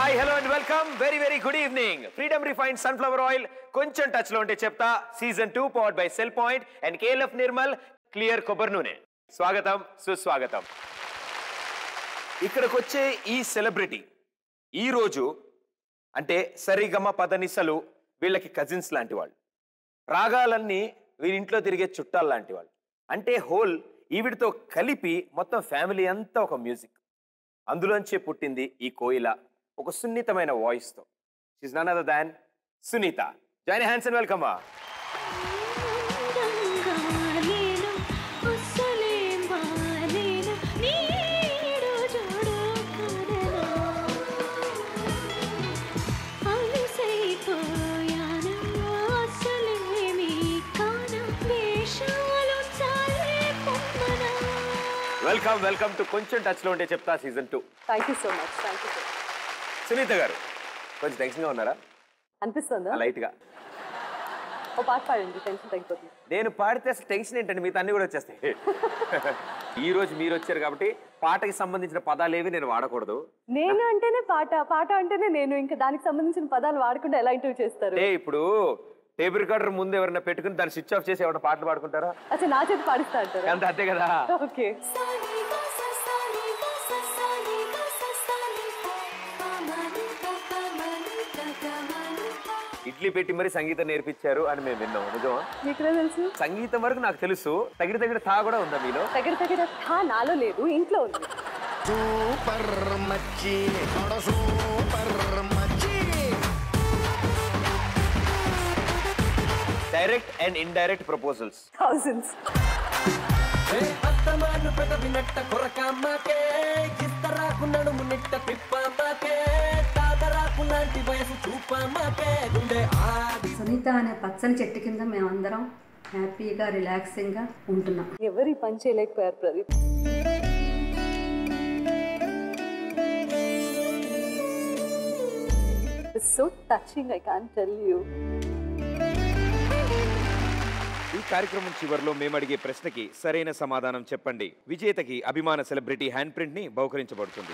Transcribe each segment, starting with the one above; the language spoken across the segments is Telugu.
Hi hello and welcome very very good evening Freedom refined sunflower oil కొంచెం టచ్ లో ఉంటే చెప్తా season two powered by Cell Point and KLF Nirmal clear కొబ్బరి నూనె స్వాగతం సుస్వాగతం ఇక్కడికి వచ్చే ఈ సెలబ్రిటీ ఈ రోజు అంటే సరిగమ పదనిసలు వీళ్ళకి కజిన్స్ లాంటి వాళ్ళు రాగాలన్నీ వీరింట్లో తిరిగే చుట్టాలు లాంటి వాళ్ళు అంటే హోల్ ఈవిడితో కలిపి మొత్తం ఫ్యామిలీ అంతా ఒక మ్యూజిక్ అందులోంచే పుట్టింది ఈ కోయిల ఒక సున్నితమైన వాయిస్తో she's none other than Sunitha join hands and welcome నేను అస్సలే మానేను నీడు చూడు కదనా అలసైపోయాను అస్సలేమీ కాను వేషాలు చాలే పొమ్మనా వెల్కమ్ వెల్కమ్ టు కొంచెం టచ్ లో ఉంటే చెప్తా season two thank you so much thank you so much Sunitha garu కొంచెం టెన్షన్ గా ఉన్నారా అనిపిస్తుందా లైట్ గా ఓ పాట పాడండి టెన్షన్ తగ్గిపోతుంది నేను పాడితే అసలు టెన్షన్ ఏంటండి మీతో అన్ని కూడా వచ్చేస్తాయి ఈ రోజు మీరు వచ్చారు కాబట్టి పాటకి సంబంధించిన పదాలు ఏవి నేను వాడకూడదు నేను అంటేనే పాట పాట అంటేనే నేను ఇంకా దానికి సంబంధించిన పదాలు వాడకుండా ఎలా ఇంటర్వ్యూ చేస్తారు అంటే ఇప్పుడు టేబుల్ రికార్డర్ ముందు ఎవరైనా పెట్టుకుని దాన్ని స్విచ్ ఆఫ్ చేసి ఎవరైనా పాటలు పాడుకుంటారా అచ్చా నా చేతి పాడిస్తా అంటారా అంత అంతే కదా ఓకే సాలిగా సాలిగా సాలిగా సాలిగా పామని పామని పామని ఇడ్లీ పెట్టి మరి సంగీతం నేర్పించారు అని మేము విన్నాం నిజమా మీకునే తెలుసు సంగీతం వరకు నాకు తెలుసు తగిన తగిన తా కూడా ఉందా మీలో దగ్గర దగ్గర థా నాలో లేదు ఇంట్లో ఉంది సూపర్ మచ్చి తోడ సూపర్ మచ్చి direct and indirect proposals thousands అత్తమాను పెదవినట్ట కొరకమ్మకే ఇస్తరాకు నడుము నిట్ట తిప్పమ్మకే తాతరాకు లాంటి వయసు చూపమ్మకే గుండె ఆది సునీత అనే పచ్చని చెట్టు కింద మేమందరం హ్యాపీగా రిలాక్సింగ్గా ఉంటున్నాం ఎవరి పని చేయలేకపోయారు Pradeep so touching I can tell you ఈ కార్యక్రమం చివరిలో మేము అడిగే ప్రశ్నకి సరైన సమాధానం చెప్పండి విజేతకి అభిమాన సెలబ్రిటీ హ్యాండ్ ప్రింట్ ని బహుకరించబడుతుంది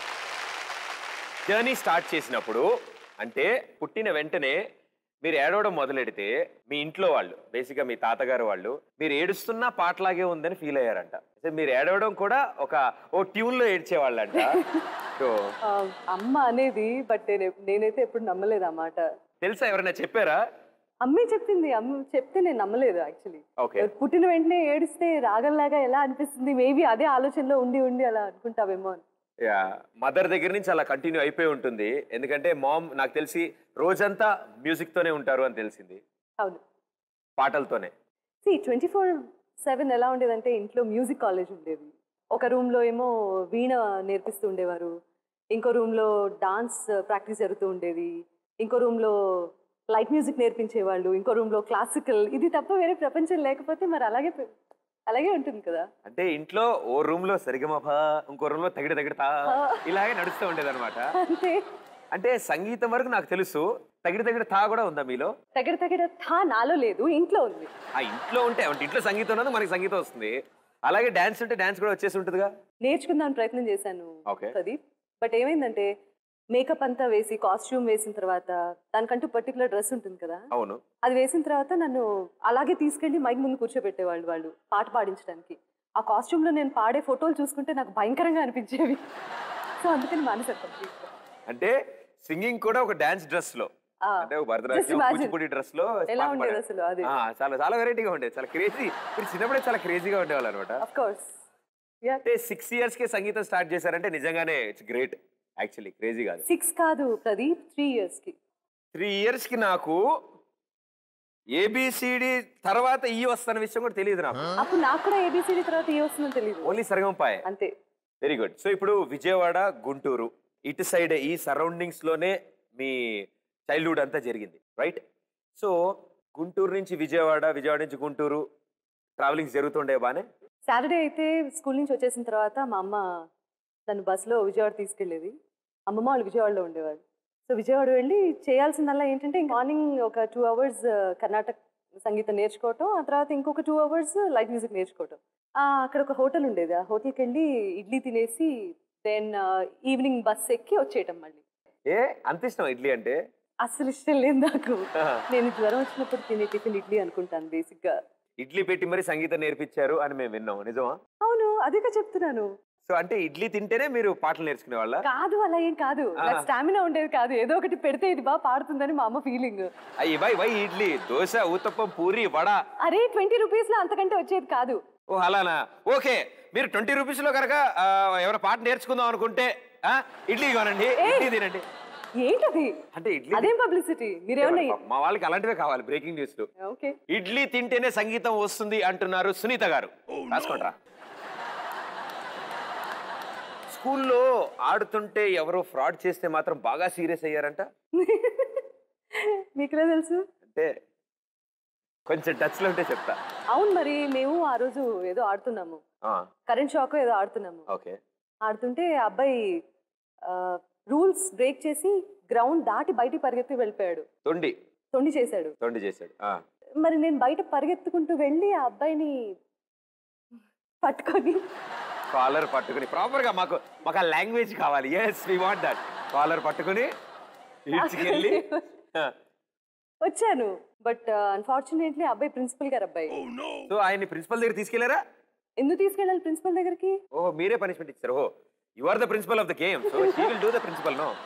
జర్నీ స్టార్ట్ చేసినప్పుడు అంటే పుట్టిన వెంటనే మీరు ఏడవడం మొదలెడితే మీ ఇంట్లో వాళ్ళు బేసిక్గా మీ తాతగారు వాళ్ళు మీరు ఏడుస్తున్నా పాటలాగే ఉందని ఫీల్ అయ్యారంట అంటే మీరు ఏడవడం కూడా ఒక ఓ ట్యూన్ లో ఏడ్చేవాళ్ళంట సో ఆ, అమ్మ అనేది బట్ నేను ఎప్- నేనైతే ఎప్పుడు నమ్మలేదు ఆ మాట తెలుసా ఎవరైనా చెప్పారా అమ్మే చెప్పింది అమ్మ చెప్తే నేను నమ్మలేదు యాక్చువల్లీ ఓకే పుట్టిన వెంటనే ఏడిస్తే రాగంలాగా ఎలా అనిపిస్తుంది మేబీ అదే ఆలోచనలో ఉండి ఉండి అలా అనుకుంటావేమో అని యా మదర్ దగ్గర నుంచి అలా కంటిన్యూ అయిపోయి ఉంటుంది ఎందుకంటే మామ్ నాకు తెలిసి రోజంతా మ్యూజిక్ తోనే ఉంటారు అని తెలిసింది అవును పాటలతోనే సి ట్వంటీ ఫోర్ సెవెన్ ఎలా ఉండేదంటే ఇంట్లో మ్యూజిక్ కాలేజ్ ఉండేది ఒక రూమ్లో ఏమో వీణ నేర్పిస్తూ ఉండేవారు ఇంకో రూమ్లో డాన్స్ ప్రాక్టీస్ జరుగుతూ ఉండేది ఇంకో రూమ్లో లైట్ మ్యూజిక్ నేర్పించేవాళ్ళు ఇంకో రూమ్లో క్లాసికల్ ఇది తప్ప వేరే ప్రపంచం లేకపోతే మరి అలాగే పె- అలాగే ఉంటుంది కదా అంటే ఇంట్లో ఓ రూమ్ లో సరిగమప ఇంకో రూమ్ లో తగిడ తగిడతా ఇలాగే నడుస్తూ ఉండేది అనమాట అంతే అంటే సంగీతం వరకు నాకు తెలుసు తగిడ తగిడ తా కూడా ఉందా మీలో తగిన తగిన థా నాలో లేదు ఇంట్లో ఉంది ఆ ఇంట్లో ఉంటే అంటే ఇంట్లో సంగీతం ఉన్నది మనకి సంగీతం వస్తుంది అలాగే డాన్స్ ఉంటే డాన్స్ కూడా వచ్చేసి ఉంటుందిగా నేర్చుకుందామని ప్రయత్నం చేశాను Okay. ప్రదీప్ బట్ ఏమైందంటే మేకప్ అంతా వేసి కాస్ట్యూమ్ వేసిన తర్వాత దానికంటూ పర్టికులర్ డ్రెస్ ఉంటుంది కదా అవును అది వేసిన తర్వాత నన్ను అలాగే తీసుకెళ్ళి మైక్ ముందు కూర్చోబెట్టేవాళ్ళు వాళ్ళు పాట పాడించడానికి ఆ కాస్ట్యూమ్లో నేను పాడే ఫోటోలు చూసుకుంటే నాకు భయంకరంగా అనిపించేవి సో అందుకని మానేశాను కంప్లీట్గా అంటే సింగింగ్ కూడా ఒక డాన్స్ డ్రెస్ లో ఆ, అంటే ఒక just Bharatanatyam imagine. Kuchipudi dress లో ఎలా పాట ఉండేది పాడారు. అసలు అది? ఆ, చాలా చాలా వెరైటీగా ఉండేది చాలా క్రేజీ మీరు చిన్నప్పుడే చాలా క్రేజీగా ఉండేవాళ్ళు అనమాట అఫ్ కోర్స్ యా అంటే సిక్స్ ఇయర్స్ కి సంగీతం స్టార్ట్ చేశారంటే నిజంగానే ఇట్స్ గ్రేట్ యాక్చువల్లీ క్రేజీ కాదు సిక్స్ కాదు ప్రదీప్ త్రీ ఇయర్స్కి త్రీ ఇయర్స్ కి నాకు ఏబిసిడి తర్వాత ఈ వస్తున్న విషయం కూడా తెలియదు నాకు అప్పుడు నాకు కూడా ఏబిసిడి తర్వాత ఏ వస్తుందో తెలియదు ఓన్లీ సరిగంపాయ్ అంతే వెరీ గుడ్ సో ఇప్పుడు విజయవాడ గుంటూరు ఇటు సైడ్ ఈ సరౌండింగ్స్ లోనే మీ చైల్డ్హుడ్ అంతా జరిగింది రైట్ సో గుంటూరు నుంచి విజయవాడ విజయవాడ నుంచి గుంటూరు ట్రావెలింగ్ జరుగుతుండే బానే సాటర్డే అయితే స్కూల్ నుంచి వచ్చేసిన తర్వాత మా అమ్మ నన్ను బస్సులో విజయవాడ తీసుకెళ్ళేది అమ్మమ్మ వాళ్ళు విజయవాడలో ఉండేవారు సో విజయవాడ వెళ్ళి చేయాల్సిందల్లా ఏంటంటే మార్నింగ్ ఒక టూ అవర్స్ కర్ణాటక సంగీతం నేర్చుకోవటం ఆ తర్వాత ఇంకొక టూ అవర్స్ లైట్ మ్యూజిక్ నేర్చుకోవటం ఆ, అక్కడ ఒక హోటల్ ఉండేది ఆ హోటల్కి వెళ్ళి ఇడ్లీ తినేసి దెన్ ఈవినింగ్ బస్ ఎక్కి వచ్చేయటం మళ్ళీ ఏ అంత ఇష్టం ఇడ్లీ అంటే అస్సలు ఇష్టం లేదు నాకు నేను జ్వరం వచ్చినప్పుడు తినే టిఫిన్ ఇడ్లీ అనుకుంటాను బేసిక్ గా ఇడ్లీ పెట్టి మరి సంగీతం నేర్పించారు అని మేము విన్నాం నిజమా అవును అదేగా చెప్తున్నాను సో అంటే ఇడ్లీ తింటేనే మీరు పాటలు నేర్చుకునే వాళ్ళ కాదు అలా ఏం కాదు నాకు స్టామినా ఉండేది కాదు ఏదో ఒకటి పెడితే ఇది బాగా పాడుతుందని మా అమ్మ ఫీలింగ్ అయ్యి వై వై ఇడ్లీ దోశ ఊతప్పం పూరి వడ అరే ట్వంటీ రూపీస్ లో అంతకంటే వచ్చేది కాదు ఓ అలానా ఓకే మీరు ట్వంటీ రూపీస్లో కనుక ఆ, ఎవరైనా పాట నేర్చుకుందాం అనుకుంటే ఆ, ఇడ్లీ కొనండి ఇడ్లీ తినండి ఏంటది అంటే ఇడ్లీ అదేం పబ్లిసిటీ మీరేమన్నా మా వాళ్ళకి అలాంటివే కావాలి బ్రేకింగ్ న్యూస్ ఓకే ఇడ్లీ తింటేనే సంగీతం వస్తుంది అంటున్నారు సునీత గారు రాసుకోండ్రా స్కూల్లో ఆడుతుంటే ఎవరో ఫ్రాడ్ చేస్తే మాత్రం బాగా సీరియస్ అయ్యారంట మీకులా తెలుసు అంటే కొంచెం టచ్ లో ఉంటే చెప్తా అవును మరి మేము ఆ రోజు ఏదో ఆడుతున్నాము కరెంట్ షాక్ ఏదో ఆడుతున్నాము ఓకే ఆడుతుంటే ఆ అబ్బాయి రూల్స్ బ్రేక్ చేసి గ్రౌండ్ దాటి బయటికి పరిగెత్తి వెళ్ళిపోయాడు తొండి తొండి చేశాడు తొండి చేశాడు ఆ. మరి నేను బయట పరిగెత్తుకుంటూ వెళ్ళి ఆ అబ్బాయిని పట్టుకొని కాలర్ పట్టుకుని ప్రాపర్ గా మాకు మాకు ఆ లాంగ్వేజ్ కావాలి yes we want that collar పట్టుకుని ఈడ్చుకెళ్ళి ఆ. వచ్చాను బట్ అన్ఫార్చునేట్లీ అబ్బాయి ప్రిన్సిపల్ గారు అబ్బాయి సో ఆయన్ని ప్రిన్సిపల్ దగ్గర తీసుకెళ్లారా ఎందుకు తీసుకెళ్ళాలి ప్రిన్సిపల్ దగ్గరికి ఓహో మీరే పనిష్మెంట్ ఇచ్చారు ఓహో you are the principal of the game so she will do the principal no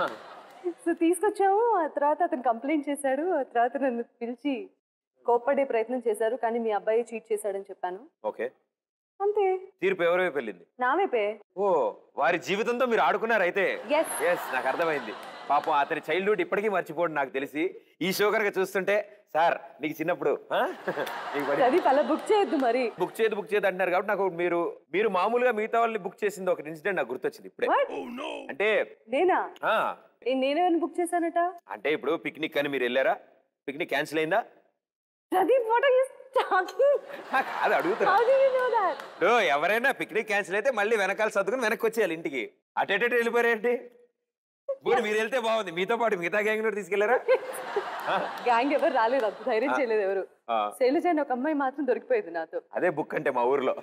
so తీసుకొచ్చాము ఆ తర్వాత అతను కంప్లైంట్ చేశాడు ఆ తర్వాత నన్ను పిలిచి కోప్పడే ప్రయత్నం చేశారు కానీ మీ అబ్బాయి చీట్ చేశాడని చెప్పాను ఓకే అంతే తీర్పు ఎవరి వైపు వెళ్ళింది నా వైపే ఓ వారి జీవితంతో మీరు ఆడుకున్నారు అయితే Yes. ఎస్ నాకు అర్థమైంది పాపం అతని చైల్డ్హుడ్ ఇప్పటికీ మర్చిపోడు నాకు తెలిసి ఈ షో కనుక చూస్తుంటే సార్ నీకు చిన్నప్పుడు ఆ? నీకు పడి- అది అలా బుక్ చేయొద్దు మరి బుక్ చేయదు బుక్ చేయదు అంటున్నారు కాబట్టి నాకు మీరు మీరు మామూలుగా మిగతా వాళ్ళని బుక్ చేసింది ఒక ఇన్సిడెంట్ నాకు గుర్తొచ్చింది ఇప్పుడే What? అంటే నేనా ఆ, ఏ- నేనేమైనా బుక్ చేశానట అంటే ఇప్పుడు పిక్నిక్ అని మీరు వెళ్ళారా పిక్నిక్ క్యాన్సిల్ అయిందా Pradeep what are you talking ఆ, కాదు అడుగుతున్నా how do you know that ఇప్పుడు ఎవరైనా పిక్నిక్ క్యాన్సిల్ అయితే మళ్ళీ వెనకాల సర్దుకుని వెనక్కి వచ్చేయాలి ఇంటికి అటెటెట్ వెళ్ళిపోయారేంటి ఇప్పుడు మీరు వెళ్తే బాగుంది మీతో పాటు మిగతా గ్యాంగ్ కూడా తీసుకెళ్లారా గ్యాంగ్ ఎవరు రాలేదు అంత ధైర్యం చేయలేదు ఎవరు ఆ. శైలజ అని ఒక అమ్మాయి మాత్రం దొరికిపోయింది నాతో అదే బుక్ అంటే మా ఊర్లో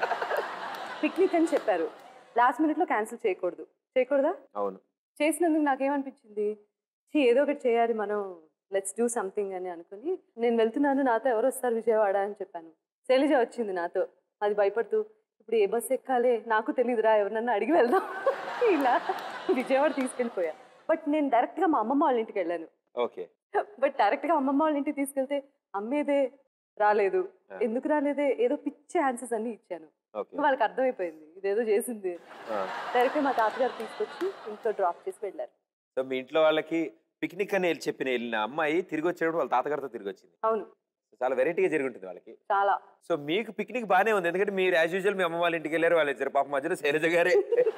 పిక్నిక్ అని చెప్పారు లాస్ట్ మినిట్ లో క్యాన్సిల్ చేయకూడదు చేయకూడదా అవును చేసినందుకు నాకేమనిపించింది "ఛీ, ఏదో ఒకటి చేయాలి మనం లెట్స్ డూ సంథింగ్ అని అనుకుని నేను వెళ్తున్నాను నాతో ఎవరు వస్తారు విజయవాడ అని చెప్పాను శైలజ వచ్చింది నాతో అది భయపడుతూ ఇప్పుడు ఏ బస్సు ఎక్కాలి నాకు తెలియదురా ఎవరినన్నా అడిగి వెళ్దాం ఇలా విజయవాడ తీసుకెళ్ళిపోయా బట్ నేను డైరెక్ట్గా మా అమ్మమ్మ వాళ్ళ ఇంటికి వెళ్ళాను ఓకే బట్ డైరెక్ట్గా అమ్మమ్మ వాళ్ళ ఇంటికి తీసుకెళ్తే అమ్మేదే రాలేదు ఎందుకు రాలేదే ఏదో పిచ్చి ఆన్సర్స్ అన్ని ఇచ్చాను ఓకే వాళ్ళకి అర్థమైపోయింది ఇదేదో చేసింది డైరెక్ట్గా మా తాతగారు తీసుకొచ్చి ఇంట్లో డ్రాప్ చేసి వెళ్ళారు సో మీ ఇంట్లో వాళ్ళకి పిక్నిక్ అని వెళ్ళి చెప్పిన వెళ్ళిన అమ్మాయి తిరిగి వచ్చేటప్పుడు వాళ్ళ తాతగారితో తిరిగి వచ్చింది అవును చాలా వెరైటీగా జరిగి ఉంటుంది వాళ్ళకి చాలా సో మీకు పిక్నిక్ బాగానే ఉంది ఎందుకంటే మీరు యాజ్ యూజువల్ మీ అమ్మ వాళ్ళ ఇంటికి వెళ్ళారు వాళ్ళు ఇద్దరు పాప మధ్యలో శైలజ గారే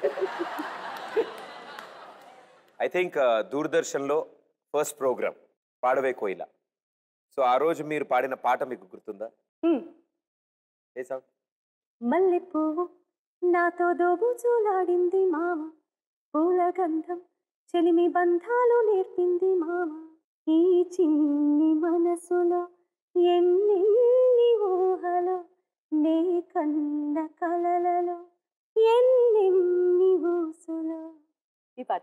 ఐ థింక్ దూరదర్శన్లో ఫస్ట్ ప్రోగ్రామ్ పాడవే కోయిల సో ఆ రోజు మీరు పాడిన పాట మీకు గుర్తుందా హ్మ్. ఏ సాంగ్ మల్లె పువ్వు నాతో దోబుచులాడింది మామ పూల గంధం చెలిమి బంధాలు నేర్పింది మామ ఈ చిన్ని మనసులో ఎన్నెన్ని ఊహలో నే కన్న కలలలో ఎన్నెన్ని ఊసులో ఈ పాట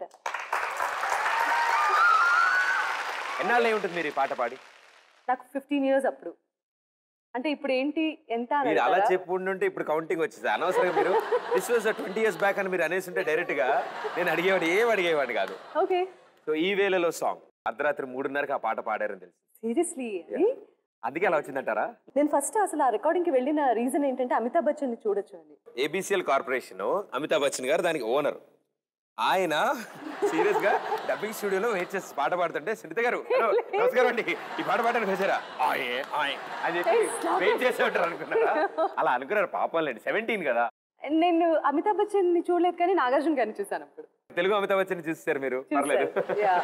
ఎన్నాళ్ళు అయి ఉంటుంది మీరు ఈ పాట పాడి నాకు ఫిఫ్టీన్ ఇయర్స్ అప్పుడు అంటే ఇప్పుడు ఏంటి ఎంత అని మీరు అలా అంటారా? చెప్పి ఉండుంటే ఇప్పుడు కౌంటింగ్ వచ్చేసి అనవసరంగా మీరు this was twenty years back అని మీరు అనేసి ఉంటే డైరెక్ట్ గా నేను అడిగేవాడు ఏం అడిగేవాడు కాదు ఓకే సో ఈ వేళలో సాంగ్ అర్ధరాత్రి మూడున్నరకు ఆ పాట పాడారని తెలుసు సీరియస్లీ అందుకే అలా వచ్చిందంటారా నేను ఫస్ట్ అసలు ఆ రికార్డింగ్కి వెళ్ళిన రీజన్ ఏంటంటే అమితాబ్ బచ్చన్ని చూడొచ్చు అని ఏబిసిఎల్ కార్పొరేషన్ అమితాబ్ బచ్చన్ గారు దానికి ఓనర్ ఆయన సీరియస్ గా డబ్బింగ్ స్టూడియోలో వెయిట్ చేసి పాట పాడుతుంటే సునీత గారు "హలో, నమస్కారం అండి ఈ పాట పాడడానికి వచ్చారా ఆయే ఆయ్ అని చెప్పి Hey, stop వెయిట్ it. చేసే ఉంటారు అనుకున్నారా అలా అనుకున్నారు పాపం లేండి సెవెంటీన్ కదా నేను అమితాబ్ బచ్చన్ ని చూడలేదు కానీ నాగార్జున గారిని చూసాను అప్పుడు తెలుగు అమితాబ్ బచ్చన్ చూస్తారు మీరు పర్లేదు యా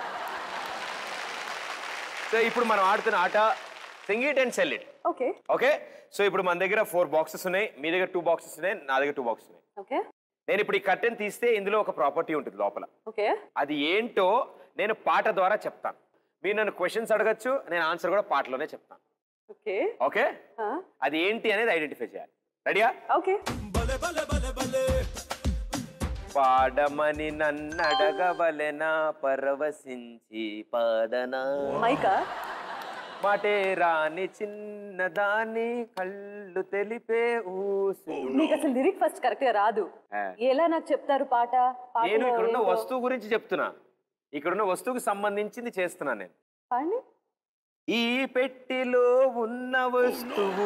సో ఇప్పుడు మనం ఆడుతున్న ఆట sing it and sell it okay okay so ఇప్పుడు మన దగ్గర ఫోర్ బాక్సెస్ ఉన్నాయి మీ దగ్గర టూ బాక్సెస్ ఉన్నాయి నా దగ్గర టూ బాక్సెస్ ఉన్నాయి ఓకే నేను ఇప్పుడు ఈ కర్టెన్ తీస్తే ఇందులో ఒక ప్రాపర్టీ ఉంటుంది లోపల ఓకే అది ఏంటో నేను పాట ద్వారా చెప్తాను మీరు నన్ను క్వశ్చన్స్ అడగచ్చు నేను ఆన్సర్ కూడా పాటలోనే చెప్తాను ఓకే ఓకే అది ఏంటి అనేది ఐడెంటిఫై చేయాలి రెడీయా ఓకే బలే బలే బలే బలే పాడమని నన్నడగవలెనా పరవశించి పాడనా మైకా మాటే రాని చిన్నదాని కళ్ళు తెలిపే ఊసు మీకు అసలు లిరిక్ ఫస్ట్ కరెక్ట్ గా రాదు ఆ. ఎలా నాకు చెప్తారు పాట నేను పాటలో ఇక్కడున్న ఏంటో? వస్తువు గురించి చెప్తున్నా ఇక్కడున్న వస్తువుకు సంబంధించింది చేస్తున్నా నేను పాడండి. ఈ పెట్టిలో ఉన్న వస్తువు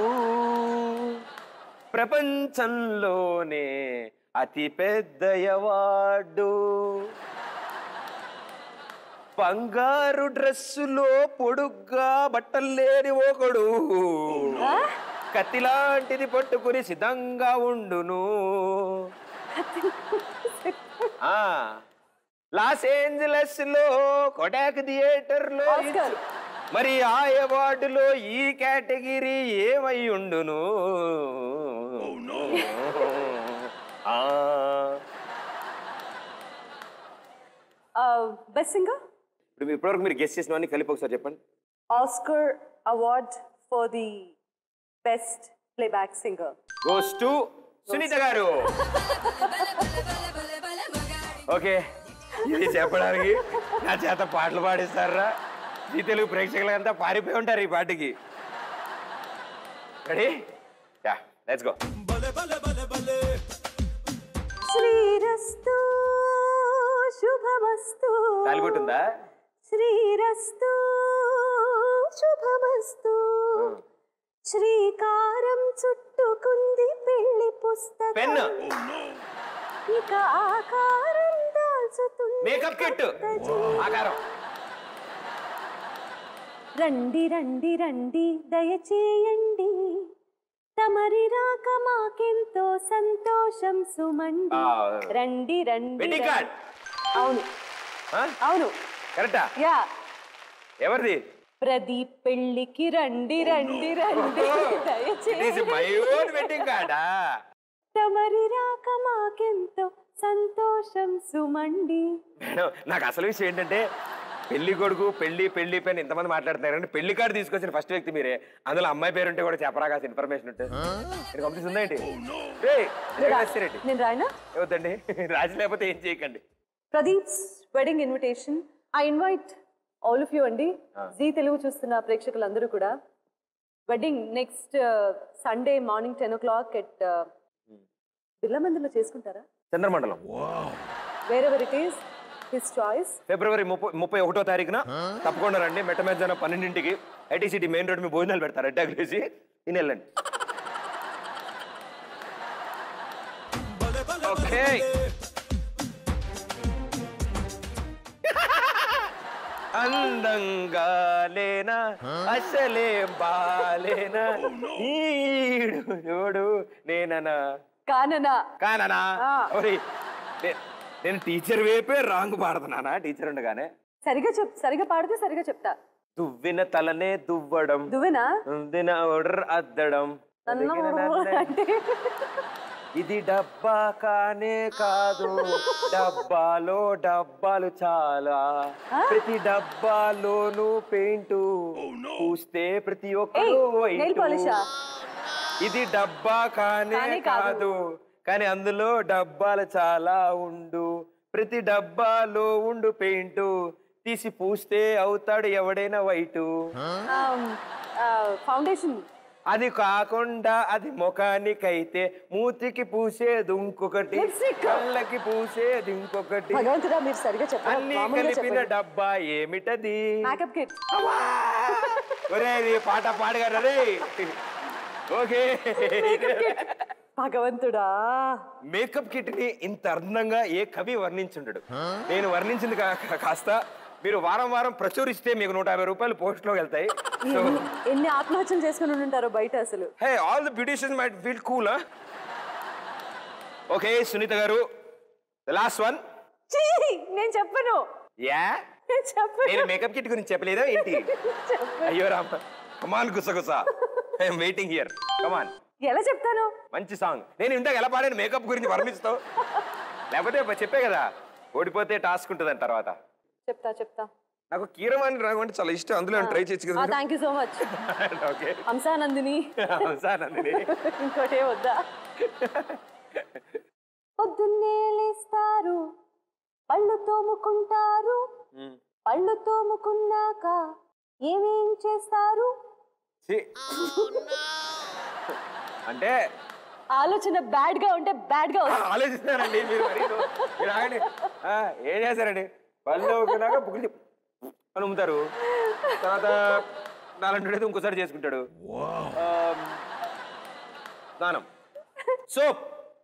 ప్రపంచంలోనే అతి పెద్ద అవార్డు బంగారు డ్రెస్సులో పొడుగ్గా బట్టలు లేని ఒకడు కత్తిలాంటిది పట్టుకుని సిద్ధంగా ఉండును ఆ లాస్ ఏంజలస్ లో కొడాక్ థియేటర్ లో ఆస్కార్. మరి ఆ అవార్డులో ఈ కేటగిరీ ఏమై ఉండును ఆ బెస్ట్ సింగర్ ఇప్పుడు మీ- ఇప్పటివరకు మీరు గెస్ట్ చేసిన కలిపి ఒకసారి చెప్పండి Oscar award for the best playback singer goes to Sunitha garu okay ఇది చెప్పడానికి నా చేత పాటలు పాడిస్తారా ఈ తెలుగు ప్రేక్షకులంతా పారిపోయి ఉంటారు ఈ పాటకి రెడీ యా లెట్స్ గో శ్రీరస్తు శుభమస్తు తాలిబొట్టుందా శ్రీరస్తు శుభమస్తు శ్రీకారం చుట్టుకుంది పెళ్లి పుస్తకం పెన్ ఇక ఆకారం దాల్చుతుంది మేకప్ కిట్ కొత్త జీవితం. ఆకారం రండి రండి రండి దయచేయండి తమరి రాక మాకెంతో సంతోషం సుమండి ఆ. రండి రండి వెడ్డింగ్ కార్డ్ రండి. అవును అవును కరెక్టా యా ఎవరిది ప్రదీప్ పెళ్ళికి రండి రండి రండి దయచేసి మై ఓన్ వెడ్డింగ్ కార్డా తమరి రాక మాకెంతో సంతోషం సుమండి మేడం నాకు అసలు విషయం ఏంటంటే పెళ్లి కొడుకు పెళ్లి పెళ్లి పైన ఇంతమంది మాట్లాడుతున్నారు అంటే పెళ్లి కార్డు తీసుకొచ్చిన ఫస్ట్ వ్యక్తి మీరే అందులో అమ్మాయి పేరు ఉంటే కూడా చెప్పరా కాస్త ఇన్ఫర్మేషన్ ఉంటే మీరు కంప్లీట్ ఉందా ఏంటి ఏయ్, జగదీశ్వరెడ్డి. నేను రాయనా ఏవద్దండి రాజు లేకపోతే ఏం చేయకండి Pradeep's wedding invitation I invite all of you అండి జీ తెలుగు చూస్తున్న ప్రేక్షకులందరూ కూడా wedding next Sunday morning ten o'clock at Birla మందిర్లో చేసుకుంటారా చంద్రమండలం wherever it is his choice ఫిబ్రవరి ముప్పై ముప్పై ఒకటో తారీఖున తప్పకుండా రండి మెట్ట మధ్యాహ్నం పన్నెండింటికి ఐటీ సిటీ మెయిన్ రోడ్ మీ భోజనాలు పెడతారు అడ్డాకు వేసి తిని వెళ్ళండి ఓకే అందంగా లేనా అసలేం బాలేనా ఈడు చూడు నేననా కాననా కాననా ఆ. ఓరి, నే- నేను టీచర్ వైపే రాంగ్ పాడుతున్నానా టీచర్ ఉండగానే సరిగా చెప్ సరిగా పాడితే సరిగా చెప్తా దువ్విన తలనే దువ్వడం దువ్వెనా దిన ఒడర్ అద్దడం నన్ను అంటే ఇది డబ్బా కానే కాదు డబ్బాలో డబ్బాలు చాలా ప్రతి డబ్బాలోనూ పెయింట్ పూస్తే ప్రతి ఒక్కరు ఏయ్, nail polish ఆ? ఇది డబ్బా కానే కానే కాదు. కాదు కానీ అందులో డబ్బాలు చాలా ఉండు ప్రతి డబ్బాలో ఉండు పెయింట్ తీసి పూస్తే అవుతాడు ఎవడైనా వైటు ఫౌండేషన్ అది కాకుండా అది ముఖానికైతే మూతికి పూసేది ఇంకొకటి Lipstick. కళ్ళకి పూసేది ఇంకొకటి భగవంతుడా మీరు సరిగా అన్ని చెప్పండి కలిపిన డబ్బా ఏమిటది మేకప్ కిట్ ఒరే ఇది పాట పాడగారు రే ఓకే భగవంతుడా మేకప్ కిట్ ని ఇంత అందంగా ఏ కవి వర్ణించుండడు నేను వర్ణించింది కా- కా- కాస్త మీరు వారం వారం ప్రచురిస్తే మీకు నూట యాభై రూపాయలు పోస్ట్ లో వెళ్తాయి సో ఎన్ని- ఎన్ని ఆత్మహత్యలు చేసుకుని ఉంటారో బయట అసలు hey all the beauticians might feel cool okay Sunitha garu the last one చీ, నేను చెప్పను యా నేను చెప్పను నేను మేకప్ కిట్ గురించి చెప్పలేదా ఏంటి చెప్పను. అయ్యో రామ కమాన్ గుసగుస ఐఎమ్ వెయిటింగ్ హియర్ కమాన్ ఎలా చెప్తాను మంచి సాంగ్ నేను ఇందాక ఎలా పాడాను మేకప్ గురించి వర్ణిస్తావు లేకపోతే చెప్పే కదా ఓడిపోతే టాస్క్ ఉంటుందని తర్వాత చెప్తా చెప్తా నాకు కీరవాణి రాగం అంటే చాలా ఇష్టం అందులో ట్రై చేయొచ్చు కదా thank you so much okay Hamsanandini sir Nandini ఇంకోటే వద్దా పొద్దున్నే లేస్తారు పళ్ళు తోముకుంటారు మ్మ్. పళ్ళు తోముకున్నాక ఏమేం చేస్తారు ఛీ. అంటే ఆలోచన బ్యాడ్ గా ఉంటే బ్యాడ్ గా వస్తుంది ఆలోచిస్తున్నారండి మీరు మరి మీరు ఆగండి ఆ, ఏం చేస్తారండి పళ్ళు ఒకనాక పుక్కిలి అని ఉమ్ముతారు తర్వాత నాలుగు ఇంకోసారి చేసుకుంటాడు ఆమ్, స్నానం సోప్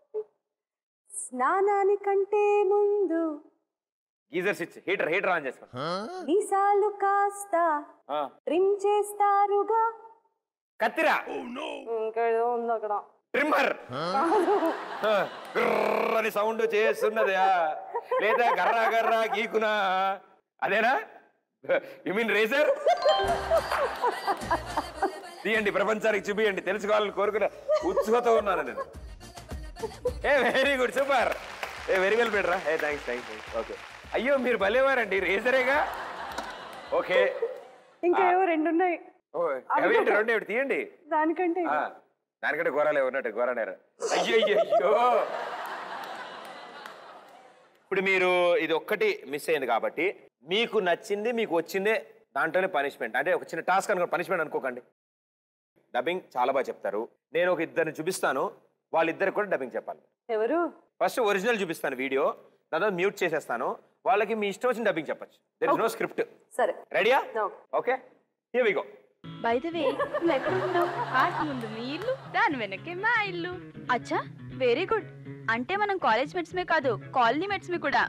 స్నానానికంటే ముందు geyser switch heater heater on చేసుకోండి మీసాలు కాస్త ఆ, ట్రిమ్ చేస్తారుగా కత్తిరా ఇంకేదో ఉంది అక్కడ ట్రిమ్మర్ అని సౌండ్ చేస్తున్నదా లేదా గర్రా గర్రా గీకునా అదేనా యు మీన్ రేసర్ తీయండి ప్రపంచానికి చూపియండి తెలుసుకోవాలని కోరుకున్న ఉత్సుకత ఉన్నాను నేను a very good super a very well బెటరా ఏ థ్యాంక్స్ థ్యాంక్స్ ఓకే అయ్యో మీరు భలేవారండి రేసరేగా ఓకే ఇంకేవో రెండు ఉన్నాయి ఓ, అవేంటి రెండు ఏమిటి తీయండి దానికంటే ఆ, దానికంటే ఘోరాలే ఉన్నట్టు ఘోరనేరు అయ్యో అయ్యో అయ్యో ఇప్పుడు మీరు ఇది ఒక్కటి మిస్ అయింది కాబట్టి మీకు నచ్చింది మీకు వచ్చిందే దాంట్లోనే పనిష్మెంట్ అంటే ఒక చిన్న టాస్క్ అనుకో పనిష్మెంట్ అనుకోకండి డబ్బింగ్ చాలా బాగా చెప్తారు నేను ఒక ఇద్దరిని చూపిస్తాను వాళ్ళిద్దరికి కూడా డబ్బింగ్ చెప్పాలి ఎవరు ఫస్ట్ ఒరిజినల్ చూపిస్తాను వీడియో దాని తర్వాత మ్యూట్ చేసేస్తాను వాళ్ళకి మీ ఇష్టం వచ్చిన డబ్బింగ్ చెప్పచ్చు దెర్ ఇస్ నో స్క్రిప్ట్ సరే రెడీయా No. Okay here we go by the way నువ్వు ఎక్కడ ఉన్నావు ఆట ముందు మీ ఇల్లు దాని వెనకే మా ఇల్లు అచ్చా వెరీ గుడ్ అంటే మనం కాలేజ్ మెట్స్మే కాదు కాలనీ మెట్స్మే కూడా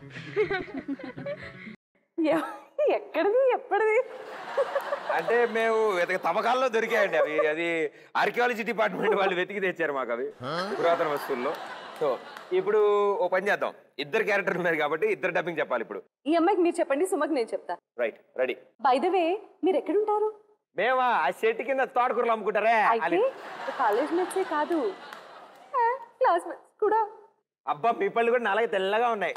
ఎ- ఎక్కడిది ఎప్పటిది అంటే మేము వెతక తవ్వకాల్లో దొరికాయండి అవి అది ఆర్కియాలజీ డిపార్ట్మెంట్ వాళ్ళు వెతికి తెచ్చారు మాకు అవి పురాతన వస్తువుల్లో సో ఇప్పుడు ఓ పని చేద్దాం ఇద్దరు క్యారెక్టర్ ఉన్నారు కాబట్టి ఇద్దరు డబ్బింగ్ చెప్పాలి ఇప్పుడు ఈ అమ్మాయికి మీరు చెప్పండి సుమకి నేను చెప్తా right ready by the way మీరు ఎక్కడుంటారు మేమా ఆ చెట్టు కింద తోటకూరలు అమ్ముకుంటారే అయితే అని కాలేజ్ మెట్సే కాదు క్లాస్ మెట్స్ కూడా అబ్బా మీ పళ్ళు కూడా నాలుగు తెల్లగా ఉన్నాయి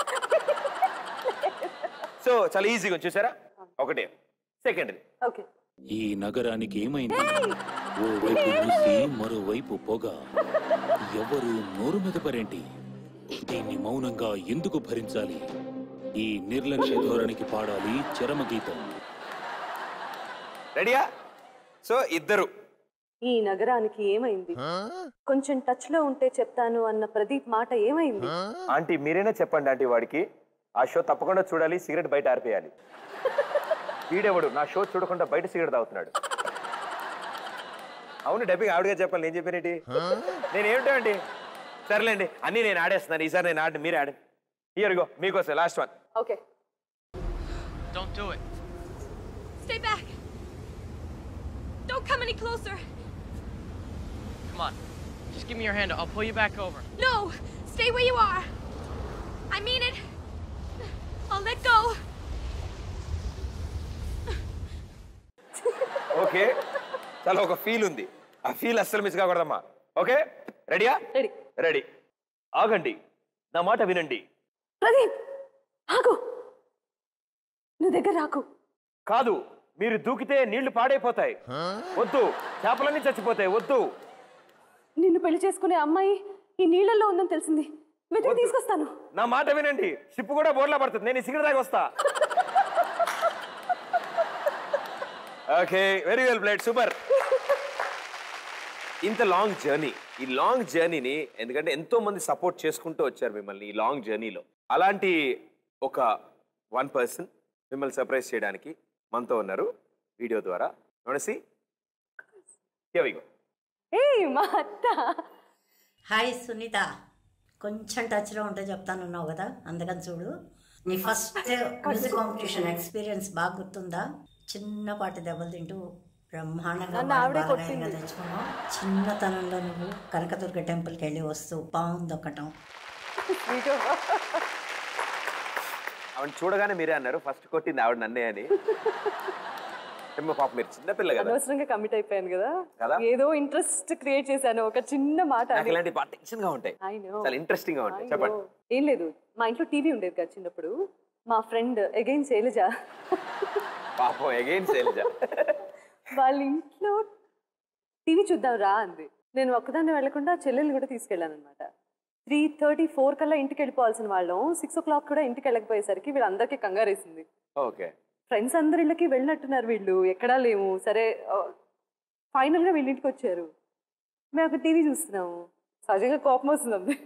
సో చాలా ఈజీగా ఉంది, చూసారా ఒకటి సెకండ్ ఓకే ఈ నగరానికి ఏమైంది ఓ వైపు మూసి మరోవైపు పొగ ఎవరు నోరు మెదపరేంటి దీన్ని మౌనంగా ఎందుకు భరించాలి ఈ నిర్లక్ష్య ధోరణికి పాడాలి చరమగీతం రెడీయా సో ఇద్దరు ఈ నగరానికి ఏమైంది కొంచెం టచ్ లో ఉంటే చెప్తాను అన్న ప్రదీప్ మాట ఏమైంది ఆంటీ మీరైనా చెప్పండి ఆంటీ వాడికి ఆ షో తప్పకుండా చూడాలి సిగరెట్ బయట ఆరిపేయాలి వీడెవడు నా షో చూడకుండా బయట సిగరెట్ తాగుతున్నాడు అవును డబ్బింగ్ ఆవిడగా చెప్పాలి నేను చెప్పినట్టు నేను ఏమిటో అండి సర్లేండి అన్నీ నేను ఆడేస్తున్నాను ఈసారి నేను ఆడి మీరు ఆడి ఇయర్ గో మీకోసం last one okay Don't do it. Stay back! Don't come any closer! Come on. Just give me your hand. I'll pull you back over. No! Stay where you are! I mean it! I'll let go! Okay చాలా ఒక ఫీల్ ఉంది ఆ ఫీల్ అస్సలు మిస్ కాకూడదమ్మా ఓకే రెడీయా రెడీ రెడీ ఆగండి నా మాట వినండి ప్రదీప్ ఆగు నువ్వు దగ్గర రాకు కాదు మీరు దూకితే నీళ్లు పాడైపోతాయి వద్దు చేపలన్నీ చచ్చిపోతాయి వద్దు నిన్ను పెళ్లి చేసుకునే అమ్మాయి ఈ నీళ్ళల్లో ఉందని తెలిసింది వెతికి తీసుకొస్తాను నా మాట వినండి షిప్ కూడా బోర్లా పడుతుంది నేను ఈ సిగరెట్ దాకా వస్తా okay very well plate super ఇంత లాంగ్ జర్నీ ఈ లాంగ్ జర్నీని ఎందుకంటే ఎంతో మంది సపోర్ట్ చేసుకుంటూ వచ్చారు మిమ్మల్ని ఈ లాంగ్ జర్నీలో అలాంటి ఒక వన్ పర్సన్ మిమ్మల్ని సర్ప్రైజ్ చేయడానికి మనతో ఉన్నారు వీడియో ద్వారా నోడసి గో ఏ మా అత్త హాయ్ సునీత కొంచెం టచ్లో ఉంటే చెప్తానున్నావు కదా అందుకని చూడు నీ ఫస్ట్ మ్యూజిక్ కాంపిటీషన్ ఎక్స్పీరియన్స్ బాగా గుర్తుందా చిన్నపాటి దెబ్బలు తింటూ బ్రహ్మాండంగా నన్ను ఆవిడే బాలగాయంగా తెచ్చుకున్నావు చిన్నతనంలో నువ్వు కనకదుర్గ టెంపుల్కి వెళ్ళి వస్తూ పాము దొక్కటం ఆవిడ చూడగానే మీరే అన్నారు ఫస్ట్ కొట్టింది ఆవిడ నన్నే అని ఏమో పాప మీరు చిన్నపిల్ల కదా అనవసరంగా కమిట్ అయిపోయాను కదా కదా? ఏదో ఇంట్రెస్ట్ క్రియేట్ చేశాను ఒక చిన్న మాట నాకు అని. ఇలాంటి బాగా టెన్షన్ గా ఉంటాయి I know. చాలా ఇంట్రెస్టింగ్ గా ఉంటాయి I చెప్పండి know. ఏం లేదు మా ఇంట్లో టీవీ ఉండేది కదా చిన్నప్పుడు మా ఫ్రెండ్ అగైన్ శైలజ పాపం అగైన్ శైలజ వాళ్ళ ఇంట్లో టీవీ చూద్దాం రా అంది నేను ఒక్కదాన్ని వెళ్లకుండా చెల్లెల్ని కూడా తీసుకెళ్ళాను అనమాట త్రీ థర్టీ ఫోర్ కల్లా ఇంటికి వెళ్ళిపోవాల్సిన వాళ్ళం సిక్స్ ఓ క్లాక్ కూడా ఇంటికి వెళ్ళకపోయేసరికి వీళ్ళందరికీ కంగారేసింది ఓకే ఫ్రెండ్స్ అందరి ఇళ్ళకి వెళ్ళినట్టున్నారు వీళ్ళు ఎక్కడా లేము సరే ఫైనల్గా వీళ్ళ ఇంటికి వచ్చారు మేము ఒక టీవీ చూస్తున్నాము సహజంగా కోపం వస్తుంది అంతే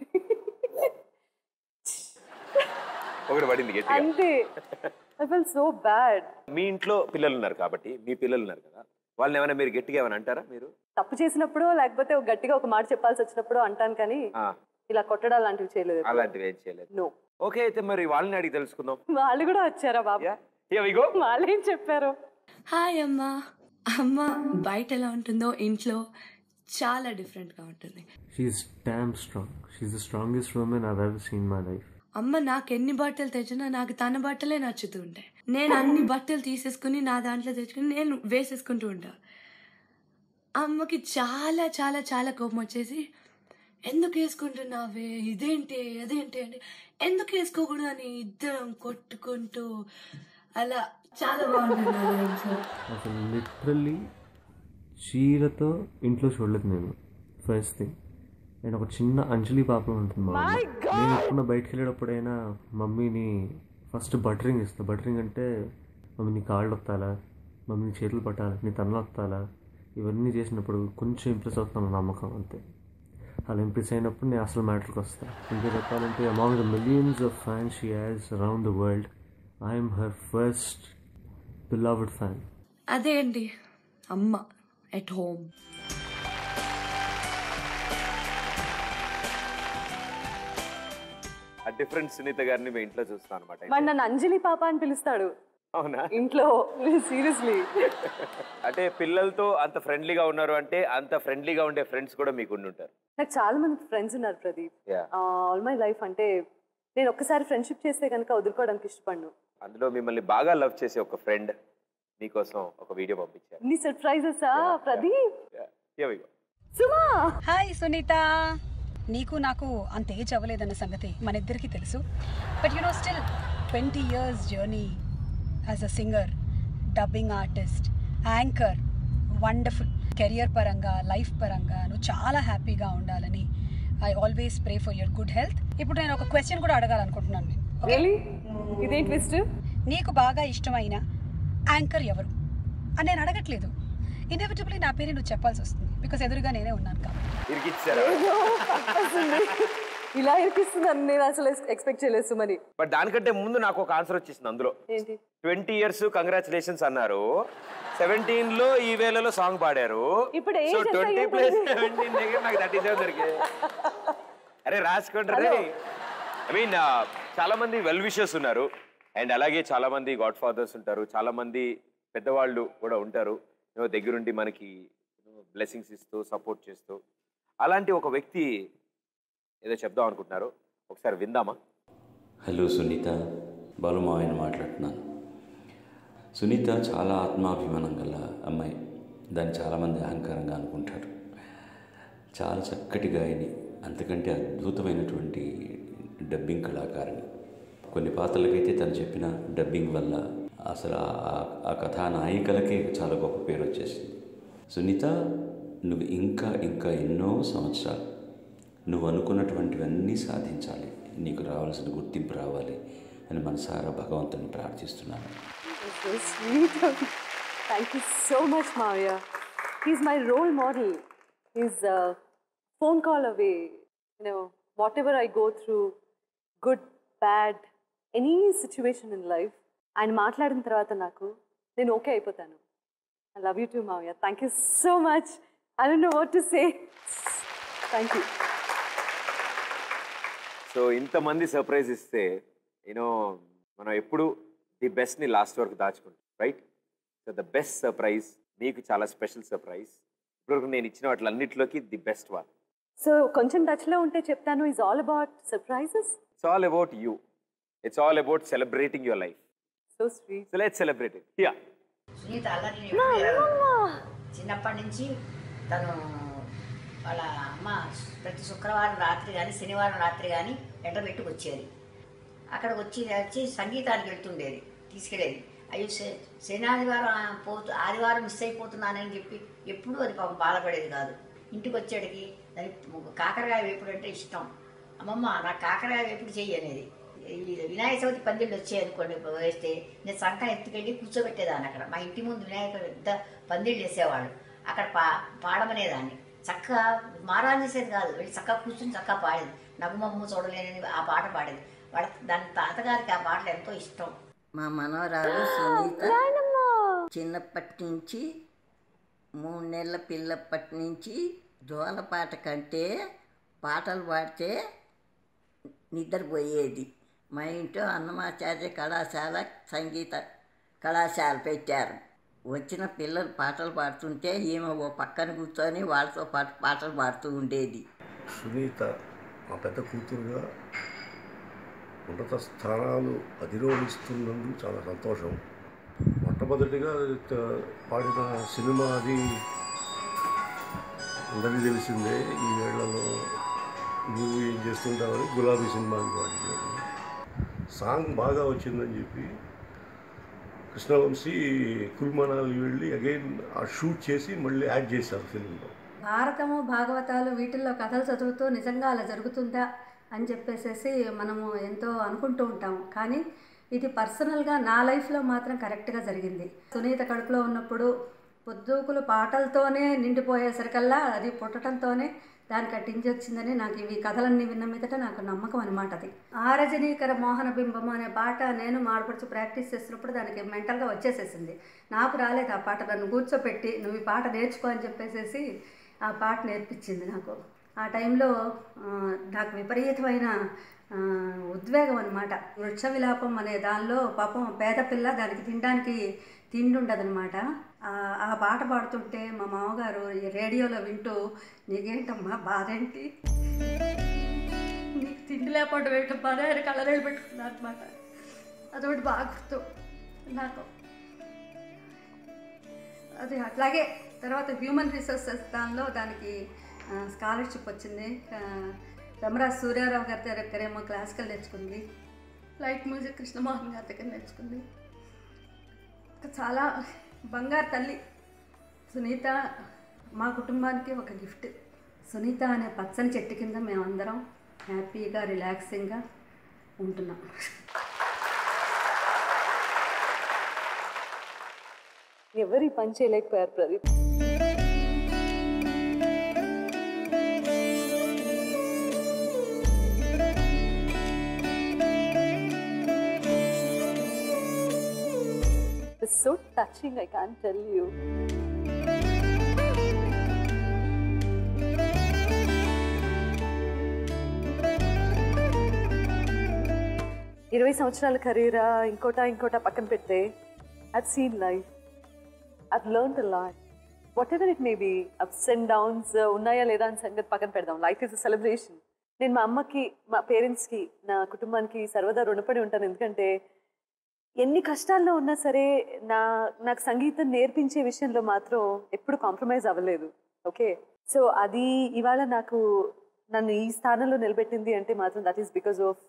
ఒకటి పడింది గట్టిగా అంతే ఐ ఫెల్ సో బ్యాడ్ మీ ఇంట్లో పిల్లలు ఉన్నారు కాబట్టి మీ పిల్లలు ఉన్నారు కదా వాళ్ళని ఏమైనా మీరు గట్టిగా ఏమైనా అంటారా మీరు తప్పు చేసినప్పుడు లేకపోతే ఒక గట్టిగా ఒక మాట చెప్పాల్సి వచ్చినప్పుడు అంటాను కానీ ఆ, ఇలా కొట్టడాలు లాంటివి చేయలేదు ఎప్పుడు. అలాంటివి ఏం చేయలేదు నో ఓకే అయితే మరి వాళ్ళని అడిగి తెలుసుకుందాం వాళ్ళు కూడా వచ్చారా బాబు Here we go. వాళ్ళు ఏం చెప్పారు హాయ్ అమ్మ అమ్మ బయట ఎలా ఉంటుందో ఇంట్లో చాలా డిఫరెంట్గా ఉంటుంది She's damn strong. She's the strongest woman I've ever seen in my life. అమ్మ నాకు ఎన్ని బట్టలు తెచ్చినా నాకు తన బట్టలే నచ్చుతూ ఉంటాయి నేను అన్ని బట్టలు తీసేసుకుని నా దాంట్లో తెచ్చుకుని నేను వేసేసుకుంటూ ఉంటా అమ్మకి చాలా చాలా చాలా కోపం వచ్చేసి ఎందుకు వేసుకుంటున్నావే ఇదేంటి అదేంటి అంటే ఎందుకు వేసుకోకూడదు అని ఇద్దరం కొట్టుకుంటూ అలా చాలా బాగుంటుంది నా ఇంట్లో అసలు లిటరల్లీ చీరతో ఇంట్లో చూడలేదు నేను ఫస్ట్ థింగ్ నేను ఒక చిన్న అంజలి పాపం ఉంటుంది మా అమ్మ. నేను ఎప్పుడన్నా బయటకు వెళ్ళేటప్పుడైనా మమ్మీని ఫస్ట్ బటరింగ్ ఇస్తా బటరింగ్ అంటే మమ్మీ నీ కాళ్ళు వత్తాలా మమ్మీ నీ చేతులు పట్టాలా నీ తనలు వత్తాలా ఇవన్నీ చేసినప్పుడు కొంచెం ఇంప్రెస్ అవుతాను నా నమ్మకం అంతే అలా ఇంప్రెస్ అయినప్పుడు నేను అసలు మ్యాటర్కి వస్తాను ఇంకా చెప్పాలంటే among the millions of fans she has around the world I'm her first beloved fan అదే అండి అమ్మ ఎట్ హోమ్ ఆ డిఫరెంట్ సునీత గారిని మీ ఇంట్లో చూస్తాను అనమాట మరి నన్ను అంజలి పాప అని పిలుస్తాడు అవునా ఇంట్లో సీరియస్లీ అంటే పిల్లలతో అంత ఫ్రెండ్లీగా ఉన్నారు అంటే అంత ఫ్రెండ్లీగా ఉండే ఫ్రెండ్స్ కూడా మీకు ఉండి ఉంటారు నాకు చాలా మంది ఫ్రెండ్స్ ఉన్నారు Pradeep Yeah. All my life అంటే నేను ఒక్కసారి ఫ్రెండ్షిప్ చేస్తే కనుక వదులుకోవడానికి ఇష్టపడను అందులో మిమ్మల్ని బాగా లవ్ చేసే ఒక ఫ్రెండ్ మీకోసం ఒక వీడియో పంపించారు ఇన్ని surprises Pradeep Here we go. Suma hi Sunitha నీకు నాకు అంత ఏజ్ అవ్వలేదన్న సంగతి మన ఇద్దరికి తెలుసు but you know still twenty years journey as a singer dubbing artist anchor wonderful career పరంగా లైఫ్ పరంగా నువ్వు చాలా హ్యాపీగా ఉండాలని I always pray for your good health ఇప్పుడు నేను ఒక క్వశ్చన్ కూడా అడగాలనుకుంటున్నాను నేను Really? ఇదేం ట్విస్ట్ నీకు బాగా ఇష్టమైన యాంకర్ ఎవరు అని నేను అడగట్లేదు ఇన్ఎవిటబుల్లీ నా పేరు నువ్వు చెప్పాల్సి వస్తుంది బికాస్ ఎదురుగా నేనే ఉన్నాను కాబట్టి ఇరికిచ్చారా ఏదో purpose ఉంది. ఇలా ఇరికిస్తుందని నేను అసలు ఎక్స్పెక్ట్ చేయలేదు సుమని బట్ దానికంటే ముందు నాకు ఒక ఆన్సర్ వచ్చేసింది అందులో ఏంటి ట్వంటీ ఇయర్స్ కంగ్రాచులేషన్స్ అన్నారు సెవెంటీన్ లో ఈ వేళలో సాంగ్ పాడారు ఇప్పుడు ఏం సో చేస్తా ట్వంటీ ఏంటి? ప్లస్ సెవెంటీన్ దగ్గర నాకు థర్టీ సెవెన్ దొరికింది అరే రాసుకోండి ఐ మీన్ చాలా మంది వెల్ విషర్స్ ఉన్నారు అండ్ అలాగే చాలా మంది గాడ్ ఫాదర్స్ ఉంటారు చాలా మంది పెద్దవాళ్ళు కూడా ఉంటారు you know, దగ్గరుండి మనకి బ్లెస్సింగ్స్ ఇస్తూ సపోర్ట్ చేస్తూ అలాంటి ఒక వ్యక్తి ఏదో చెప్దాం అనుకుంటున్నారు ఒకసారి విందామా హలో సునీత బాలుమావయ్యని మాట్లాడుతున్నాను సునీత చాలా ఆత్మాభిమానం గల అమ్మాయి దాన్ని చాలామంది అహంకారంగా అనుకుంటారు చాలా చక్కటి గాయని అంతకంటే అద్భుతమైనటువంటి డబ్బింగ్ కళాకారిణి కొన్ని పాత్రలకైతే తను చెప్పిన డబ్బింగ్ వల్ల అసలు ఆ- ఆ కథానాయికలకే చాలా గొప్ప పేరు వచ్చేసింది సునీత నువ్వు ఇంకా ఇంకా ఎన్నో సంవత్సరాలు నువ్వు అనుకున్నటువంటివన్నీ సాధించాలి నీకు రావాల్సిన గుర్తింపు రావాలి అని మనసారా భగవంతుని ప్రార్థిస్తున్నాను So sweet of you. Thank you so much, Maria. He's my role model. He's a phone call away. You know, whatever I go through, good, bad, any situation in life, ఆయన మాట్లాడిన తర్వాత నాకు నేను ఓకే అయిపోతాను ఐ లవ్ యూ టు మావయ్య thank you so much I don't know what to say thank you so ఇంతమంది సర్ప్రైజ్ ఇస్తే యూనో మనం ఎప్పుడు ది బెస్ట్ని లాస్ట్ వరకు దాచుకుంటాం right so the best surprise మీకు చాలా స్పెషల్ సర్ప్రైజ్ ఇప్పటివరకు నేను ఇచ్చిన వాటిలన్నిటిలోకి ది బెస్ట్ వన్ సో కొంచెం టచ్లో ఉంటే చెప్తాను is all about surprises it's all about you it's all about celebrating your life so sweet so let celebrate it yeah Sunitha అల్లరి నేర్పలేదు. చిన్నప్పటి నుంచి తను వాళ్ళ అమ్మ ప్రతి శుక్రవారం రాత్రి కానీ శనివారం రాత్రి కానీ ఎండబెట్టుకు వచ్చేది అక్కడికి వచ్చి వచ్చి సంగీతానికి వెళ్తుండేది తీసుకెళ్ళేది అయ్యో శ- శని ఆదివారం ఆ పోతు ఆదివారం మిస్ అయిపోతున్నానని చెప్పి ఎప్పుడూ అది పాపం బాధపడేది కాదు ఇంటికి వచ్చేటికి దానికి కాకరకాయ వేపుడు అంటే ఇష్టం అమ్మమ్మ నా కాకరకాయ ఎప్పుడు చెయ్యి అనేది ఈ వినాయక చవితి పందిళ్ళు వచ్చాయి అనుకోండి వేస్తే నేను సంక ఎత్తుకెళ్ళి కూర్చోబెట్టేదాన్ని అక్కడ మా ఇంటి ముందు వినాయక పెద్ద పందిళ్ళు వేసేవాళ్ళు అక్కడ పా పాడమనేదాన్ని చక్కగా మారాన్ చేసేది కాదు వెళ్ళి చక్కగా కూర్చుని చక్కగా పాడేది నగుమమ్మ చూడలేని ఆ పాట పాడేది వాళ్ళ దాని తాతగారికి ఆ పాటలు ఎంతో ఇష్టం మా మనవరాలు సునీత చిన్నప్పటి నుంచి మూడు నెలల పిల్లప్పటి నుంచి జోలపాట కంటే పాటలు పాడితే నిద్రపోయేది మా ఇంట్లో అన్నమాచార్య కళాశాల సంగీత కళాశాల పెట్టారు వచ్చిన పిల్లలు పాటలు పాడుతుంటే ఈమె ఓ పక్కన కూర్చొని వాళ్ళతో పాటు పాటలు పాడుతూ ఉండేది సునీత మా పెద్ద కూతురుగా ఉన్నత స్థానాలు అధిరోహిస్తున్నందుకు చాలా సంతోషం మొట్టమొదటిగా త- పాడిన సినిమా అది అందరికీ తెలిసిందే ఈ వేళ్లలో నువ్వు ఏం చేస్తుంటావని గులాబీ సినిమాకి పాడినాడు సాంగ్ బాగా వచ్చిందని చెప్పి కృష్ణవంశీ కురుమనాలి వెళ్ళి అగైన్ ఆ షూట్ చేసి మళ్ళీ యాడ్ చేశారు ఫిల్మ్లో భారతము భాగవతాలు వీటిల్లో కథలు చదువుతూ నిజంగా అలా జరుగుతుందా అని చెప్పేసేసి మనము ఎంతో అనుకుంటూ ఉంటాము కానీ ఇది పర్సనల్గా నా లైఫ్లో మాత్రం కరెక్ట్గా జరిగింది సునీత కడుపులో ఉన్నప్పుడు పొద్దుకులు పాటలతోనే నిండిపోయేసరికల్లా అది పుట్టడంతోనే దానికి అట్టించి వచ్చిందని నాకు ఇవి కథలన్నీ విన్న మీదట నాకు నమ్మకం అనమాట అది ఆరజనీకర మోహన బింబం అనే పాట నేను మాడపడుచు ప్రాక్టీస్ చేసినప్పుడు దానికి మెంటల్గా వచ్చేసేసింది నాకు రాలేదు ఆ పాట నన్ను కూర్చోపెట్టి నువ్వు ఈ పాట నేర్చుకో అని చెప్పేసేసి ఆ పాట నేర్పించింది నాకు ఆ టైంలో ఆ, నాకు విపరీతమైన ఆ, ఉద్వేగం అనమాట వృక్ష విలాపం అనే దానిలో పాపం పేద పిల్ల దానికి తినడానికి తిండి ఉండదనమాట ఆ- ఆ పాట పాడుతుంటే మా మామగారు ఈ రేడియోలో వింటూ నీకేంటమ్మా బాధ ఏంటి నీకు తిండి లేకపోవడం ఏంటో బాధ అని కళ్ళరేళ్ళు పెట్టుకున్నారు అనమాట అదొకటి బాగా గుర్తు నాకు అది అట్లాగే తర్వాత హ్యూమన్ రిసోర్సెస్ దానిలో దానికి స్కాలర్షిప్ వచ్చింది ఆ, రమరాజ్ సూర్యారావు గారి దగ్గరేమో క్లాసికల్ నేర్చుకుంది లైట్ మ్యూజిక్ కృష్ణమోహన్ గారి దగ్గర నేర్చుకుంది ఇంకా చాలా బంగారు తల్లి సునీత మా కుటుంబానికి ఒక గిఫ్ట్ సునీత అనే పచ్చని చెట్టు కింద మేమందరం హ్యాపీగా రిలాక్సింగ్గా ఉంటున్నాం ఎవరి పని చేయలేకపోయారు Pradeep It's so touching, I can't tell you. ఇరవై సంవత్సరాల కెరీరా ఇంకోటా ఇంకోటా పక్కన పెడితే I've seen life. I've learned a lot. Whatever it may be, ups and downs uh, ఉన్నాయా లేదా అని సంగతి పక్కన పెడదాం లైఫ్ ఇస్ అ సెలబ్రేషన్ నేను మా అమ్మకి మా పేరెంట్స్కి నా కుటుంబానికి సర్వదా రుణపడి ఉంటాను ఎందుకంటే ఎన్ని కష్టాల్లో ఉన్నా సరే నా నాకు సంగీతం నేర్పించే విషయంలో మాత్రం ఎప్పుడు కాంప్రమైజ్ అవ్వలేదు ఓకే సో అది ఇవాళ నాకు నన్ను ఈ స్థానంలో నిలబెట్టింది అంటే మాత్రం that is because of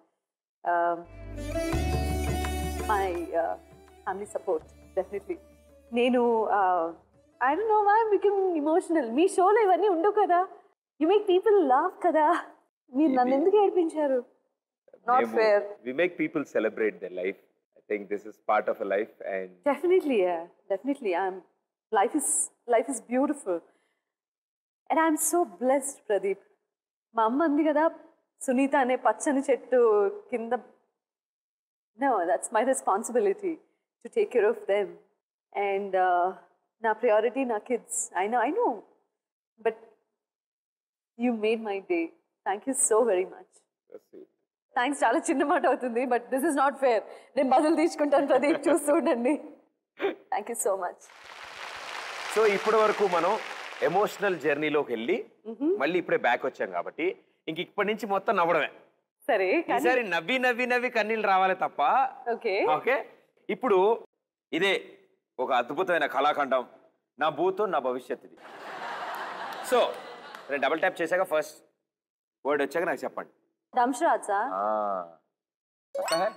my family support definitely నేను I don't know why become emotional మీ షోలో ఇవన్నీ ఉండవు కదా యు మేక్ పీపుల్ లావ్ కదా మీరు నన్ను ఎందుకు ఏడిపించారు not fair we make people celebrate the life I think this is part of a life and Definitely, yeah. Definitely. I'm life is life is beautiful. And I'm so blessed, Pradeep. మా అమ్మ అంది కదా సునీత అనే పచ్చని చెట్టు కింద no that's my responsibility to take care of them and నా ప్రియారిటీ నా kids I know I know but you made my day thank you so very much thanks చాలా చిన్న మాట అవుతుంది but this is not fair నేను బదులు తీసుకుంటాను ప్రదీప్ చూస్తూ ఉండండి thank you so much so ఇప్పటి వరకు మనం ఎమోషనల్ జర్నీలోకి వెళ్ళి మళ్ళీ ఇప్పుడే బ్యాక్ వచ్చాం కాబట్టి ఇంక ఇప్పటి నుంచి మొత్తం నవ్వడమే సరే ఈసారి నవ్వి నవ్వి నవ్వి కన్నీళ్ళు రావాలి తప్ప ఓకే ఓకే ఇప్పుడు ఇదే ఒక అద్భుతమైన కళాఖండం నా భూతో నా భవిష్యత్ ఇది సో నేను డబుల్ ట్యాప్ చేశాక ఫస్ట్ వర్డ్ వచ్చాక నాకు చెప్పండి దంశరాజా ఆ, పక్కా హై?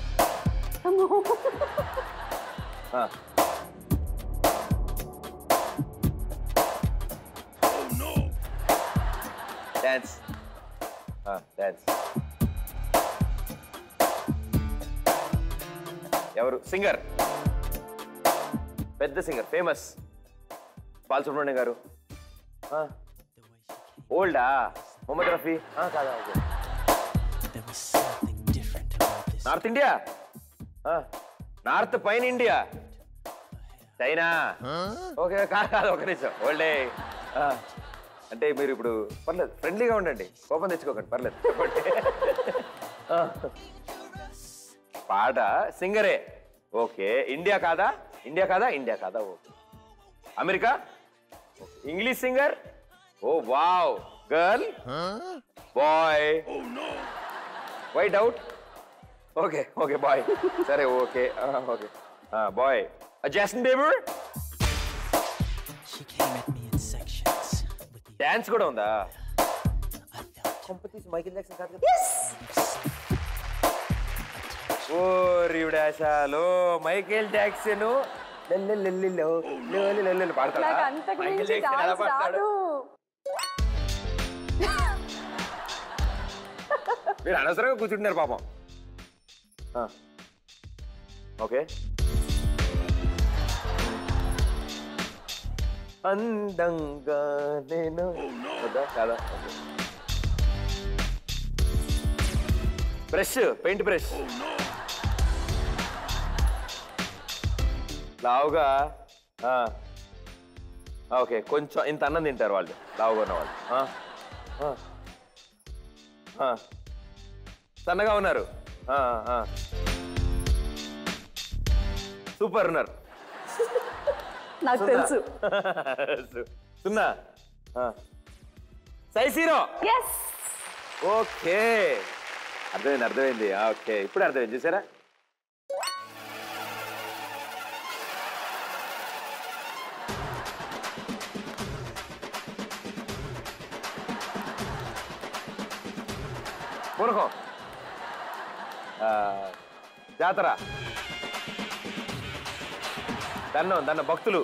ఆ. డాన్స్ డాన్స్ ఎవరు సింగర్ పెద్ద సింగర్ ఫేమస్ బాలసుబ్రహ్మణ్యం గారు ఓల్డా మొహమ్మద్ రఫీ ఆ, కాదా ఓకే. నార్త్ ఇండియా ఆ, నార్త్ పైన ఇండియా చైనా ఓకే కాదు కాదు ఒక నిమిషం ఓల్డే ఆ, అంటే మీరు ఇప్పుడు పర్లేదు ఫ్రెండ్లీగా ఉండండి కోపం తెచ్చుకోకండి పర్లేదు చెప్పండి ఆ. పాట సింగరే ఓకే ఇండియా కాదా ఇండియా కాదా ఇండియా కాదా okay America English singer oh wow girl boy why doubt okay okay boy సరే okay okay boy Justin Bieber dance కూడా ఉందా కొంపతీసి మైకిల్ జాక్సన్ కాదు కదా ఓ రివిడాశాలో మైకేల్ జాక్సన్ లెల్లెల్లెల్లిలో లెల్లెల్లెల్లి పాడతాడా నాకు అంతకు మైకేల్ మించి జాక్సన్ ఎలా డాన్స్ పాడతాడు రాదు మీరు అనవసరంగా కూర్చుంటున్నారు పాపం ఆ. ఓకే అందంగా నేను వద్దా కాదా ఓకే. బ్రష్ పెయింట్ బ్రష్ లావుగా ఆ. ఆ, ఓకే కొంచెం ఇంత అన్నం తింటారు వాళ్ళు లావుగా ఉన్న వాళ్ళు ఆ. ఆ. ఆ. సన్నగా ఉన్నారు ఆ, ఆ. సూపర్ ఉన్నారు నాకు సున్నా. తెలుసు సు- సున్నా ఆ. సైజ్ హీరో ఎస్ ఓకే అర్థమైంది అర్థమైంది ఆ, ఓకే ఇప్పుడు అర్థమైంది చూసారా పూనకం ఆ, జాతర దన్నం దన్న భక్తులు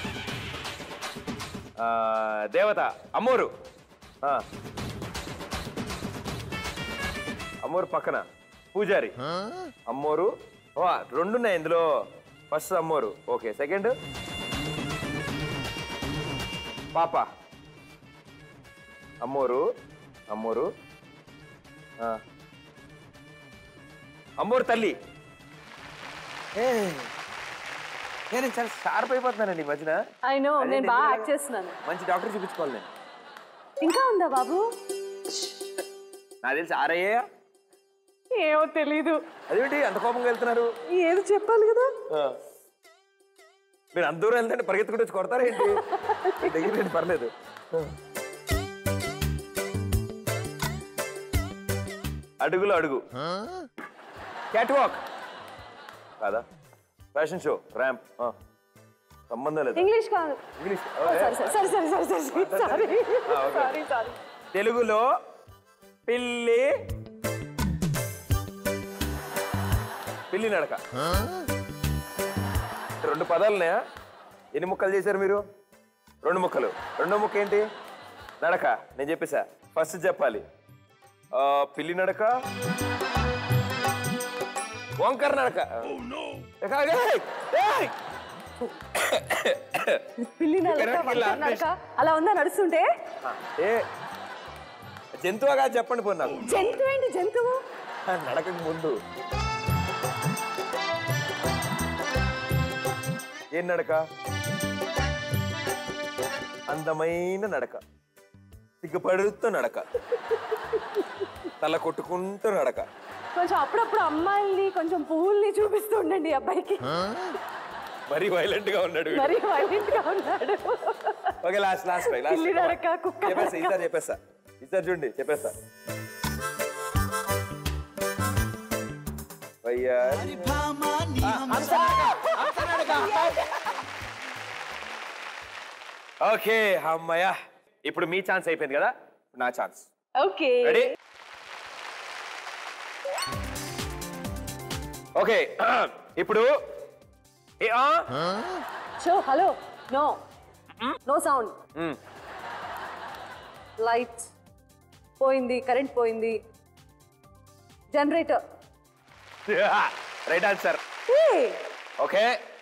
ఆ, దేవత అమ్మోరు ఆ. అమ్మోరు పక్కన పూజారి అమ్మోరు ఓ, రెండు ఉన్నాయి ఇందులో ఫస్ట్ అమ్మోరు ఓకే సెకండ్ పాప అమ్మోరు అమ్మోరు ఆ. అమ్మోరు తల్లి ఏ నేను చాలా షార్ప్ అయిపోతున్నానండి ఈ మధ్యన ఐ నో అదే నేను బాగా ఎందుకు యాక్ట్ చేస్తున్నాను మంచి డాక్టర్ చూపించుకోవాలి నేను ఇంకా ఉందా బాబు నాకు తెలిసి ఆరయ్య ఏమో తెలీదు అదేంటి అంత కోపంగా వెళ్తున్నారు ఏది చెప్పాలి కదా ఆ. మీరు అంత దూరం వెళ్తే పరిగెత్తుకుంటూ వచ్చి కొడతారా ఏంటి దగ్గర రండి, పర్లేదు ఆ. అడుగులో అడుగు క్యాట్ వాక్ కాదా ఫ్యాషన్ షో ర్యాంప్ సంబంధం లేదు ఇంగ్లీష్ కాదు English sorry sorry sorry sorry sorry sorry ఆ, ఓకే. సారీ సారీ తెలుగులో పిల్లి పిల్లి నడక రెండు పదాలున్నాయా ఎన్ని ముక్కలు చేశారు మీరు రెండు ముక్కలు రెండో ముక్క ఏంటి నడక నేను చెప్పేసా ఫస్ట్ చెప్పాలి ఆ, పిల్లి నడక వంకర నడక ఏయ్, ఏయ్! పిల్లి నడక ఎక్కడికి వంకర లాస్ట్ నడక అలా ఉందా నడుస్తుంటే ఏ జంతువుగా చెప్పండి పో నాకు జంతువు ఏంటి జంతువు నడకకు ముందు ఏం నడక అందమైన నడక సిగ్గుపడుతూ నడక తల కొట్టుకుంటూ నడక కొంచెం అప్పుడప్పుడు అమ్మాయిల్ని కొంచెం పువ్వుల్ని చూపిస్తూ ఉండండి ఈ అబ్బాయికి మరీ వైలెంట్ గా ఉన్నాడు వీడు. మరీ వైలెంట్ గా ఉన్నాడు okay last last by last పిల్లి నడక కుక్క చెప్పేస్తా నడక. ఈసారి చెప్పేస్తా ఈసారి చూడండి చెప్పేస్తా వయ్యారి. ఆ, హంస నడక, హంస నడక. ఓకే అమ్మయ్య ఇప్పుడు మీ ఛాన్స్ అయిపోయింది కదా నా ఛాన్స్ ఓకే రెడీ ఓకే ఇప్పుడు ఏ, ఆ? Show hello no no sound మ్, లైట్ పోయింది కరెంట్ పోయింది generator right answer okay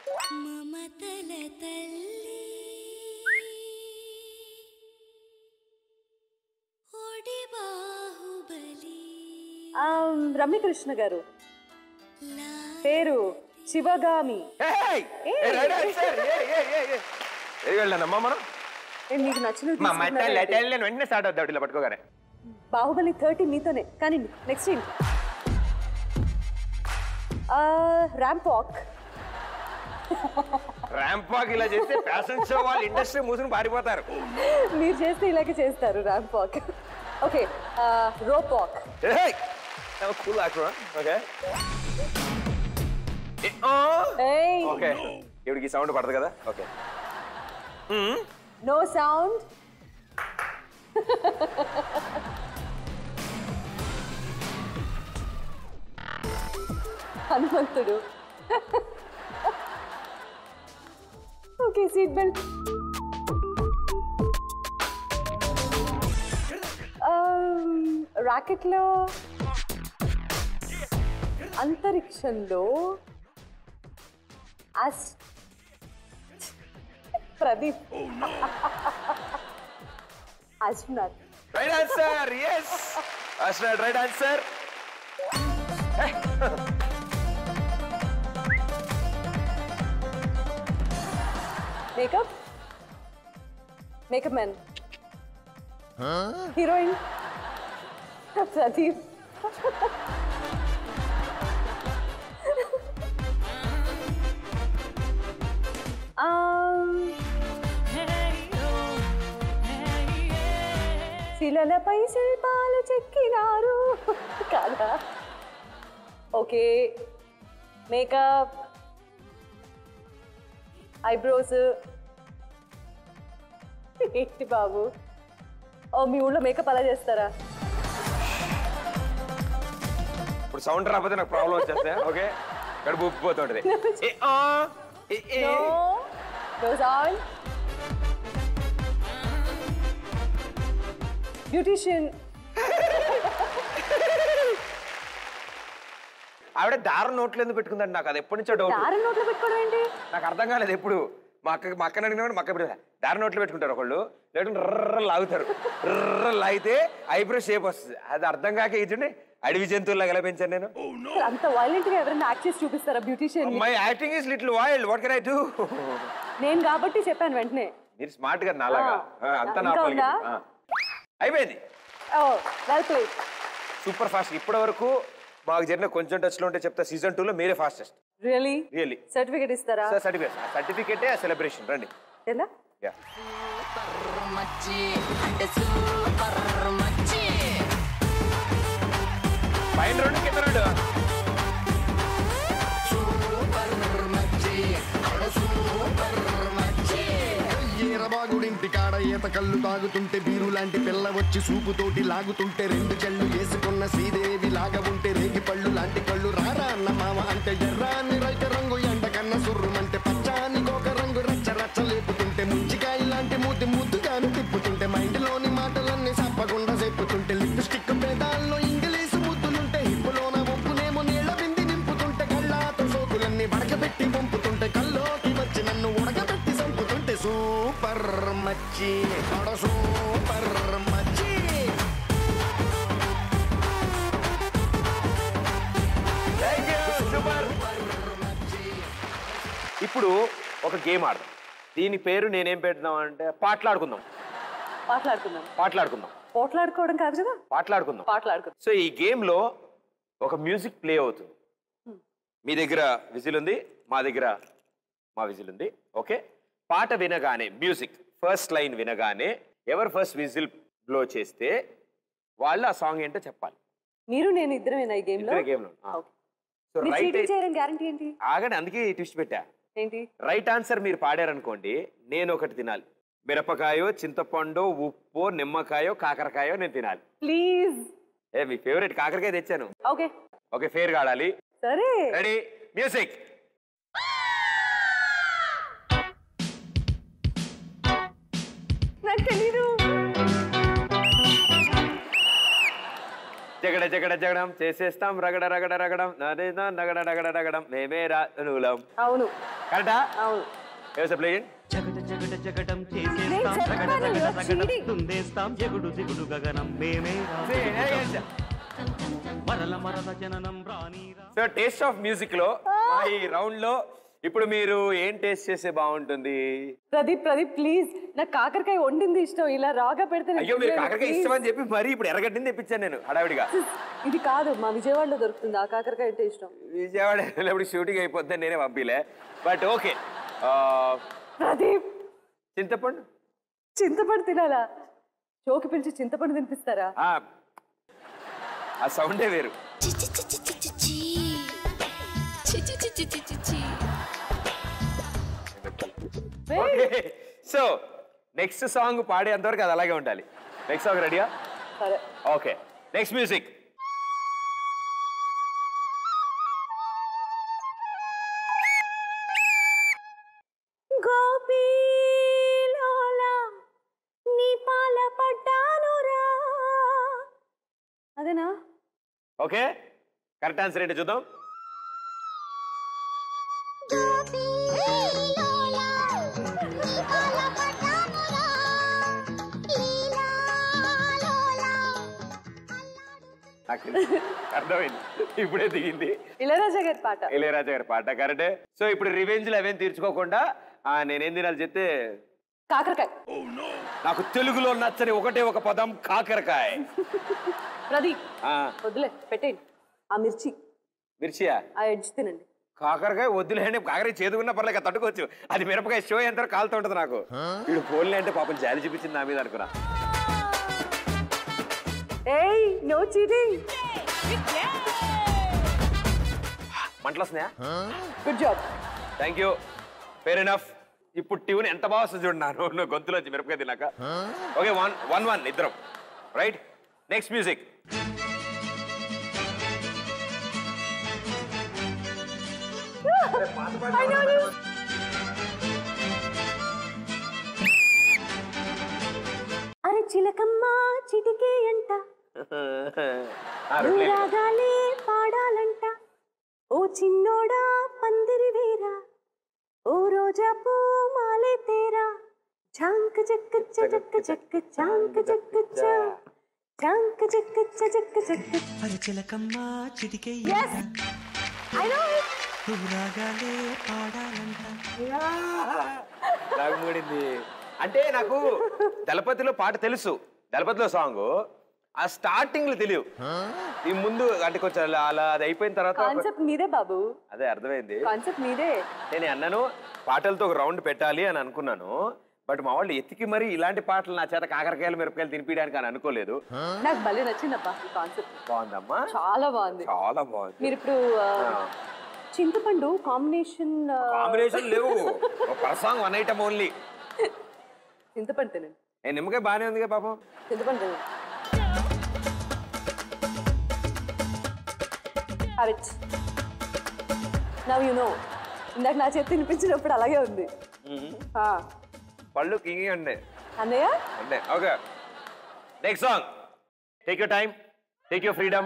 Ramyakrishna garu పేరు శివగామి రైట్ ఆన్సర్ ఏ వెళ్ళానమ్మా మనం ఏ, మీకు నచ్చినవి మా తీసుకున్నారా మట్ట ఏంటి? లెటల్ నేను వెంటనే స్టార్ట్ అవుతాడు ఇలా పట్టుకోగానే బాహుబలి థర్టీ మీతోనే కానీ నెక్స్ట్ ఏంటి ర్యాంప్ వాక్ ర్యాంప్ వాక్ ఇలా చేస్తే ఫ్యాషన్ షో వాళ్ళు ఇండస్ట్రీ మూసుకుని పారిపోతారు మీరు చేస్తే ఇలాగే చేస్తారు ramp walk okay rope walk cool ఆక్రో ఓకే ఓకే ఇవిడికి సౌండ్ పడదు కదా okay no sound Hanumanthudu okay seat belt రాకెట్లో అంతరిక్షంలో అస్ Pradeep Ashwanath right answer yes అసలు right answer makeup makeup man heroine Pradeep శిలలపై శిల్పాలు చెక్కినారు కాదా ఓకే మేకప్ ఐబ్రోస్ ఏంటి బాబు ఓ మీ ఊళ్ళో మేకప్ అలా చేస్తారా ఇప్పుడు సౌండ్ రాకపోతే నాకు ప్రాబ్లం వచ్చేస్తే ఓకే కడుపు ఉప్పిపోతుంటది ఏ, ఆ, ఏ, ఏ. No. Goes on. Beautician. ఆవిడ దారం నోట్లో ఎందుకు పెట్టుకుందండి నాకు అది ఎప్పటి నుంచో డౌట్ దారం నోట్లో పెట్టుకోవడం ఏంటి నాకు అర్థం కాలేదు ఎప్పుడు మా అక్క మా అక్కని అడిగినప్పుడు మా అక్క ఇప్పుడు దారి నోట్లో పెట్టుకుంటారు ఒకళ్ళు లేకుంటే రర్ర లాగుతారు రర్ర లాగితే ఐబ్రో షేప్ వస్తుంది అది అర్థం కాక ఇచ్చుండి అడవి జంతువులాగా ఎలా పెంచాను నేను అంత వైలెంట్ గా ఎవరైనా యాక్ట్ చేసి చూపిస్తారా beautician my acting is little wild what can I do నేను కాబట్టి చెప్పాను వెంటనే మీరు స్మార్ట్ గా నాలాగా ఆ. ఆ, అంతా నా ఇంకా పాలకి. ఉందా? ఆ. అయిపోయింది oh well play super fast ఇప్పటి వరకు మాకు జరిగిన కొంచెం టచ్ లో ఉంటే చెప్తా సీజన్ టూ లో మీరే ఫాస్టెస్ట్ రియలీ రియల్లీ సర్టిఫికేట్ ఇస్తారా సర్టిఫికేట్ సర్టిఫికేటే సెలబ్రేషన్ రండి ఎలా యా పైన రెండు కింద రెండు ఈరబాగుడింటి కాడ ఈత కళ్ళు తాగుతుంటే బీరు లాంటి పిల్ల వచ్చి సూపుతోటి లాగుతుంటే రెండు చెళ్ళు వేసుకున్న శ్రీదేవి లాగా ఉంటే రేగి పళ్ళు లాంటి కళ్ళు రారా అన్న మామ అంటే ఎర్రాని రైత రంగు ఎండ కన్న సుర్రుమంటే పచ్చాని గోక రంగు రచ్చ రచ్చ లేపుతుంటే ముంచికాయ లాంటి మూతి ముద్దుగాను తిప్పుతుంటే మైండ్లోని మాటలన్నీ సప్పకుండా చెప్పుతుంటే లిప్స్టిక్ పేదాల్లో ఇంగ్లీషు ముద్దులుంటే హిప్పులోన ఒప్పునేమో నీళ్ళ బింది నింపుతుంటే కళ్ళాతో సోకులన్నీ వడకబెట్టి పంపుతుంటే కల్లోకి వచ్చి నన్ను ఉడకబెట్టి చంపుతుంటే సూపర్ మచ్చి ఆడ సూపర్ మచ్చి ఇప్పుడు ఒక గేమ్ ఆడదాం దీని పేరు నేనేం పెడదాం అంటే పాటలాడుకుందాం మాట్లాడుకుందాం పాటలాడుకుందాం పోట్లాడుకోవడం కాదు కదా పాటలాడుకుందాం పాటలాడుకుందాం సో ఈ గేమ్ లో ఒక మ్యూజిక్ ప్లే అవుతుంది మీ దగ్గర విజిల్ ఉంది మా దగ్గర మా విజిల్ ఉంది ఓకే పాట వినగానే మ్యూజిక్ ఫస్ట్ లైన్ వినగానే ఎవరు ఫస్ట్ విజిల్ బ్లో చేస్తే వాళ్ళు ఆ సాంగ్ ఏంటో చెప్పాలి మీరు నేను ఇద్దరమేనా ఈ గేమ్ లో ఇద్దరే గేమ్ లో సో మీరు రైట్ చీటింగ్ చేయడం గ్యారంటీ ఏంటి ఆగండి అందుకే ట్విస్ట్ పెట్టా ఏంటి రైట్ ఆన్సర్ మీరు పాడారనుకోండి నేను ఒకటి తినాలి మిరపకాయో చింతపండు ఉప్పు నిమ్మకాయో కాకరకాయో నేను తినాలి ప్లీజ్ ఏ మీ ఫేవరెట్ కాకరకాయ తెచ్చాను ఓకే ఓకే ఫేర్ కాడాలి సరే రెడీ మ్యూజిక్ నాకు తెలీదు జగడ జగడ జగడం చేసేస్తాం రగడ రగడ రగడం నదేదా నగడ రగడ రగడం మేమే రానులం అవును కరెక్టా అవును ఏవస ప్లేయింగ్ జగడ జగడ జగడం నేను చేసేస్తాం రగడ చెప్తాను, రగడ you're రగడం cheating. తుందేస్తాం జగుడు జిగుడు గగనం మేమే రాజు. మరల మరల జననం రాని సో టేస్ట్ ఆఫ్ మ్యూజిక్ లో మా ఈ రౌండ్ లో ఇప్పుడు మీరు ఏం టేస్ట్ చేస్తే బాగుంటుంది ప్రదీప్ ప్రదీప్ ప్లీజ్ నాకు కాకరకాయ వండింది ఇష్టం ఇలా రాగా పెడితే నేను అయ్యో మీరు తినలేను, కాకరకాయ please. ఇష్టం అని చెప్పి మరి ఇప్పుడు ఎర్రగడ్డిని తెప్పించాను నేను హడావిడిగా ఇది కాదు మా విజయవాడలో దొరుకుతుంది ఆ కాకరకాయ అంటే ఇష్టం విజయవాడ వెళ్ళినప్పుడు షూటింగ్ అయిపోద్ది నేనే పంపిలే బట్ ఓకే ప్రదీప్ చింతపండు చింతపండు తినాలా చోకి పిలిచి చింతపండు తినిపిస్తారా ఆ, ఆ సౌండే వేరు సో నెక్స్ట్ సాంగ్ పాడేంత వరకు అది అలాగే ఉండాలి నెక్స్ట్ సాంగ్ రెడీయా సరే ఓకే నెక్స్ట్ మ్యూజిక్ గోపీలోలా నీ పాల పడ్డానురా అదేనా ఓకే కరెక్ట్ ఆన్సర్ ఏంటి చూద్దాం నాకు తెలుసు. అర్థమైంది ఇప్పుడే దిగింది ఇళయరాజా గారి పాట ఇళయరాజా గారి పాట కరెక్టే సో ఇప్పుడు రివెంజ్లు అవేం తీర్చుకోకుండా ఆ, నేనేం తినాలి చెప్తే కాకరకాయ నాకు తెలుగులో నచ్చని ఒకటే ఒక పదం కాకరకాయ ప్రదీప్ ఆ, వద్దులే పెట్టేయండి ఆ మిర్చి మిర్చియా ఆ ఎడ్జ్ తినండి కాకరకాయ వద్దులేండి కాకరకాయ చేదుకున్న పర్లేక తట్టుకోవచ్చు అది మిరపకాయ షో ఎంత కాలుతూ ఉంటుంది నాకు వీడు పోన్లే అంటే పాపం జాలి చూపించింది నా మీద అనుకున్నా ఏయ్ నో చీటింగ్ మంటలు వస్తున్నాయా good job thank you fair enough ఇప్పుడు ట్యూన్ ఎంత బాగా వస్తుంది చూడన్నారు నువ్వు గొంతులో వచ్చి మిరపకాయ తిన్నాక ఓకే వన్ వన్ వన్ ఇద్దరం right next music I know this. అరే చిలకమ్మ చిటికే అంట రాగాలే పాడాలంట ఓ చిన్నోడా పందిరి వేరా ఓ రోజా పూ మాలే తేరా చాంక జక్క చక్క చక్క చాంక జక్క చాంక జక్క చక్క చక్క అరే చిలకమ్మ చిటికే Yes. I know it. నువ్వు రాగాలే పాడాలంట నాకు మూడింది అంటే నాకు దళపతిలో పాట తెలుసు దళపతిలో సాంగ్ ఆ స్టార్టింగ్ లో తెలియవు ఈ ముందు అంటే కొంచెం అలా అలా అది అయిపోయిన తర్వాత ఒక- కాన్సెప్ట్ మీదే బాబు అదే అర్థమైంది కాన్సెప్ట్ మీదే నేను అన్నాను పాటలతో ఒక రౌండ్ పెట్టాలి అని అనుకున్నాను బట్ మా వాళ్ళు ఎత్తికి మరి ఇలాంటి పాటలు నా చేత కాకరకాయలు మిరపకాయలు తినిపించడానికి అని అనుకోలేదు నాకు భలే నచ్చిందబ్బా ఈ కాన్సెప్ట్ బాగుందమ్మా చాలా బాగుంది చాలా బాగుంది మీరు ఇప్పుడు ఆ, చింతపండు కాంబినేషన్ కాంబినేషన్ లేవు సాంగ్ వన్ ఐటమ్ ఓన్లీ చింతపండు తినండి ఏ నిమ్మకాయ బాగానే ఉంది పాపం చింతపండు తినండి హ్యాబిట్స్ నవ్ యు నో ఇందాక నా చేతి తినిపించినప్పుడు అలాగే ఉంది ఆ, పళ్ళు కింగి ఉండే అన్నయ్య అంటే okay next song take your time take your freedom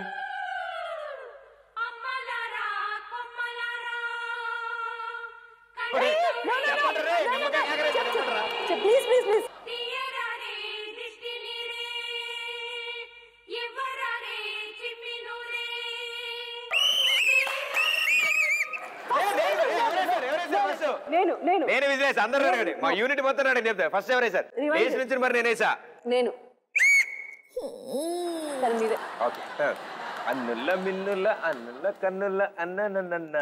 please please please నేను నేను నేను విజయ్ అందరూ అడగండి మా యూనిట్ మొత్తం అడగండి చెప్తా ఫస్ట్ ఎవరే సార్ Rewind. లేచి నుంచి మరి నేనేసా నేను తన మీదే ఓకే అన్నుల్ల మిన్నుల్ల అన్నుల్ల కన్నుల్ల అన్న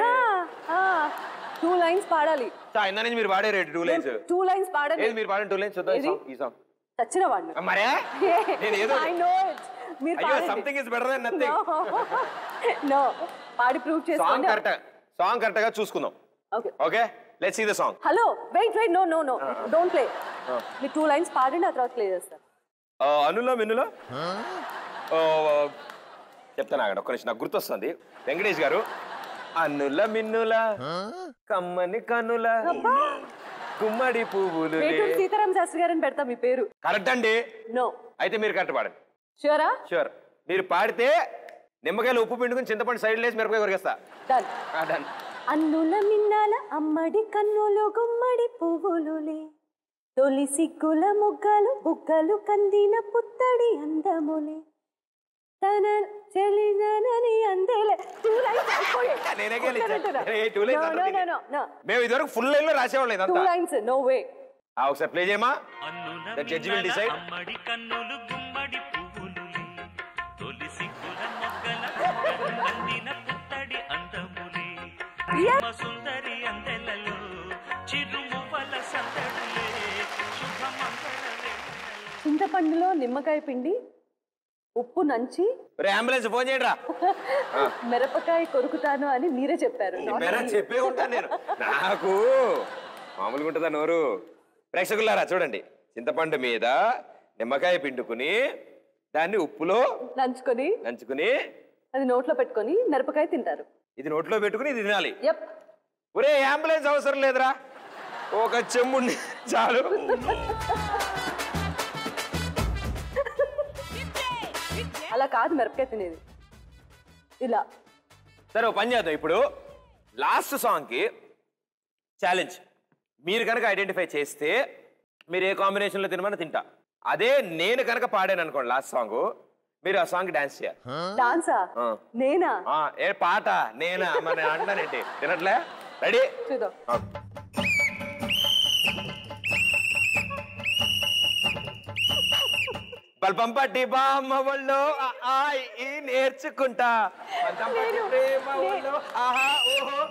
టూ లైన్స్ పాడాలి ఇంత నుంచి మీరు పాడే rate two lines two lines పాడాలి ఏది మీరు పాడండి టూ లైన్స్ చూద్దాం ఈ ఏది? song, ఈ సాంగ్ చచ్చిన వాడిని మరే నేను ఏదో ఐ నో ఇట్ మీరు అయ్యో పాడండి. Something is better than nothing no పాడి ప్రూవ్ సాంగ్ చేసుకోండి కరెక్ట్ సాంగ్ కరెక్ట్ గా చూసుకుందాం okay okay let's see the song hello wait wait no no no don't play మీరు టూ లైన్స్ పాడండి ఆ తర్వాత ప్లే చేస్తారు అనులో మిన్నులో ఆ, చెప్తాను ఆగండి ఒక్క నిమిషం నాకు గుర్తొస్తుంది వెంకటేష్ గారు అన్నుల మిన్నుల కమ్మని కన్నుల గుమ్మడి పువ్వులు వేటూరు సీతారాం శాస్త్రి గారని పెడతా మీ పేరు కరెక్ట్ అండి నో అయితే మీరు కరెక్ట్ పాడండి షూరా షూర్ మీరు పాడితే నిమ్మకాయలు ఉప్పు పిండుకుని చింతపండు సైడ్ లేసి మిరపకాయ కొరికేస్తా Done. ఆ, done. అన్నుల మిన్నాల అమ్మడి కన్నులు గుమ్మడి పువ్వులులే తొలి సిగ్గుల మొగ్గలు బుగ్గలు కందిన పుత్తడి అందములే తన చెలినని అందెలే Two lines అయిపోయాయి. నేనే గెలిచా. ఒక్కరంటున్నా. ఏ, two lines No, no, అర్థం no, no, no. మేము ఇదివరకు ఫుల్ లైన్ లో రాసేవాళ్ళం Two ఇదంతా lines, no way. ఆ, ఒకసారి ప్లే చేయమా ద జడ్జి విల్ డిసైడ్ అమ్మడి కన్నులు గుమ్మడి పువ్వులులే తొలి సిగ్గుల మొగ్గల నందిన పుత్తడి అందములే ప్రేమ సుందరి అందెలలో చిరుమువ్వల సందడులే శుభమంగళ చింతపండులో నిమ్మకాయ పిండి ఉప్పు నంచి రే అంబులెన్స్ ఫోన్ చేయండి రా మిరపకాయ కొరుకుతాను అని మీరే చెప్పారు మేరా చెప్పే ఉంటాను నేను నాకు మామూలుగా ఉంటుందా నోరు ప్రేక్షకులారా చూడండి చింతపండు మీద నిమ్మకాయ పిండుకుని దాన్ని ఉప్పులో నంచుకొని నంచుకుని అది నోట్లో పెట్టుకొని మిరపకాయ తింటారు ఇది నోట్లో పెట్టుకుని ఇది తినాలి యప్ ఒరే అంబులెన్స్ అవసరం లేదురా ఒక చెమ్ముండి చాలు అలా కాదు మిరపకాయ తినేది ఇలా సరే ఓ పని చేద్దాం ఇప్పుడు లాస్ట్ సాంగ్కి ఛాలెంజ్ మీరు కనుక ఐడెంటిఫై చేస్తే మీరు ఏ కాంబినేషన్లో తినమని తింటా అదే నేను కనుక పాడాను అనుకోండి లాస్ట్ సాంగ్ మీరు ఆ సాంగ్ డాన్స్ చేయాలి డాన్సా ఆ. నేనా ఆ, ఏ పాట నేనా మన అంటానేంటి తినట్లే రెడీ చూద్దాం బల్పం పట్టి బామ్మ వాళ్ళు ఆ, ఆ, ఈ నేర్చుకుంటా బల్పం పట్టి ప్రేమ వాళ్ళు ఆహా ఓహో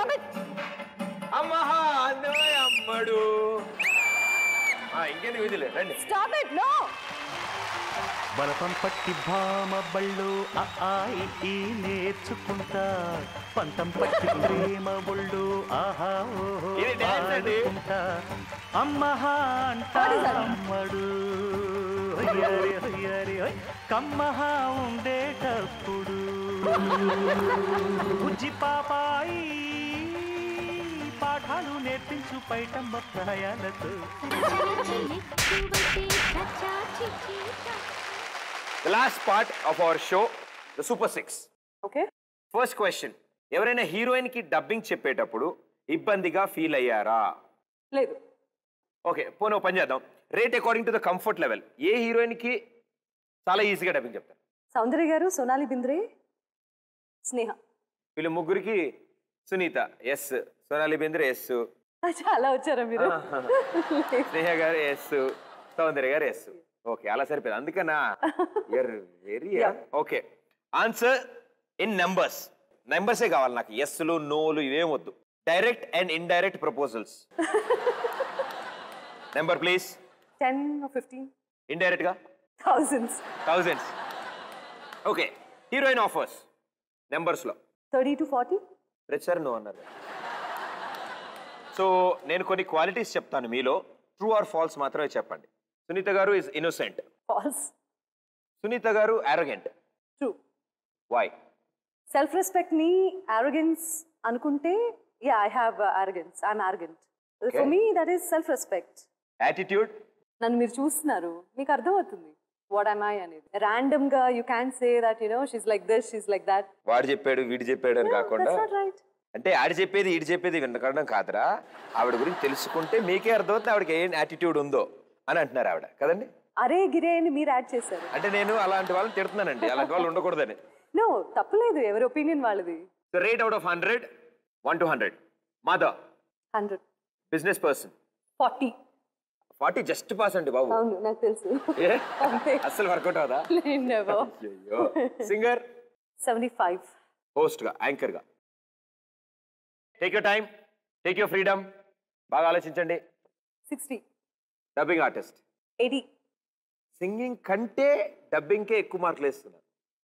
అమ్మహా అందమే అమ్మడు ఆ, ఇంకెన్ని విధులే రండి స్టాప్ ఇట్ నో బలపం పట్టి భామ బళ్ళు ఆ ఆ ఈ ఈ నేర్చుకుంటా పంతం పట్టి ప్రేమ ఒళ్ళు ఆహా ఓహో ఇది dance అండి. ఆడుకుంటా అమ్మహా అంటా అమ్మడు హొయ్యరి హొయ్యరి హొయ్. కమ్మహా ఉండేటప్పుడు బుజ్జి పాపాయి పాఠాలు నేర్పించు పైటమ్మ ప్రాయాలతో the last part of our show the super six okay first question ఎవరైనా హీరోయిన్ కి డబ్బింగ్ చెప్పేటప్పుడు ఇబ్బందిగా ఫీల్ అయ్యారా లేదు ఓకే పోనీ ఓ పని చేద్దాం rate according to the comfort level ఏ హీరోయిన్ కి చాలా ఈజీగా డబ్బింగ్ చెప్తారు సౌందర్య గారు సోనాలి బింద్రే స్నేహ వీళ్ళు ముగ్గురికి సునీత ఎస్ సోనాలి బేంద్ర ఎస్ చాలా వచ్చారా మీరు స్నేహ గారు ఎస్ సౌందర్య గారు ఎస్ ఓకే అలా సరిపోయింది అందుకనా యర్ very okay answer in numbers నెంబర్సే కావాలి నాకు ఎస్లు నోలు ఇవేం వద్దు direct and indirect proposals number please ten fifteen indirect గా thousands thousands okay heroine offers numbers లో థర్టీ టు ఫార్టీ ప్రతిసారి నువ్వు అన్నారు సో నేను కొన్ని క్వాలిటీస్ చెప్తాను మీలో ట్రూ ఆర్ ఫాల్స్ మాత్రమే చెప్పండి సునీత గారు is innocent false Sunitha garu arrogant true why self respect ని ఆరోగెన్స్ అనుకుంటే yeah I have arrogance I'm arrogant Okay. For me that is self respect attitude నన్ను మీరు చూస్తున్నారు మీకు అర్థమవుతుంది వాట్ ఐమ్ ఐ అనేది ర్యాండమ్ గా you can say that you know she's like this she's like that వాడు చెప్పాడు వీడు చెప్పాడు అని కాకుండా దట్స్ నాట్ రైట్ అంటే ఆడి చెప్పేది ఈడు చెప్పేది వినకడం కాదురా ఆవిడ గురించి తెలుసుకుంటే మీకే అర్థమవుతుంది ఆవిడకి ఏం యాటిట్యూడ్ ఉందో అని అంటున్నారు ఆవిడ కదండి అరే గిరే అని మీరు యాడ్ చేశారు అంటే నేను అలాంటి వాళ్ళని తిడుతున్నానండి అలాంటి వాళ్ళు ఉండకూడదని నో తప్పలేదు ఎవరి ఒపీనియన్ వాళ్ళది so rate out of hundred one two hundred mother hundred business person forty forty just pass అండి బాబు అవును నాకు తెలుసు ఏ? అంతే అస్సలు వర్కౌట్ అవుదా నెవర్ అయ్యో సింగర్ సెవెంటీ ఫైవ్ హోస్ట్ గా యాంకర్ గా take your time take your freedom బాగా ఆలోచించండి sixty dubbing artist eighty singing కంటే డబ్బింగ్కే ఎక్కువ మార్కులు వేస్తున్నారు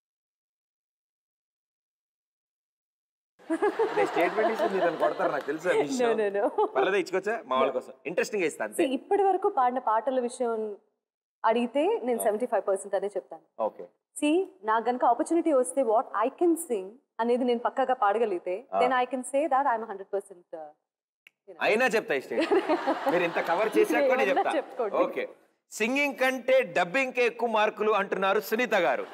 స్టేట్మెంట్ ఇస్తే మీరు నన్ను కొడతారు నాకు తెలుసు ఆ విషయం. No, no, no. పర్లేదా ఇచ్చుకోవచ్చా మా వాళ్ళ కోసం ఇంట్రెస్టింగ్ ఇస్తా అంతే ఇప్పటి వరకు పాడిన పాటల విషయం అడిగితే నేను సెవెంటీ ఫైవ్ పర్సెంట్ అనే చెప్తాను ఓకే సి నాకు గనుక ఆపర్చునిటీ వస్తే వాట్ ఐ కెన్ సింగ్ అనేది నేను పక్కగా పాడగలిగితే Ah. Then I can say that I'm hundred percent అయినా చెప్తా ఈ స్టేట్ మీరు ఇంత కవర్ చేశాక కూడా ఏమన్నా చెప్తా చెప్పుకోండి. ఓకే సింగింగ్ కంటే డబ్బింగ్ కే ఎక్కువ మార్కులు అంటున్నారు Sunitha garu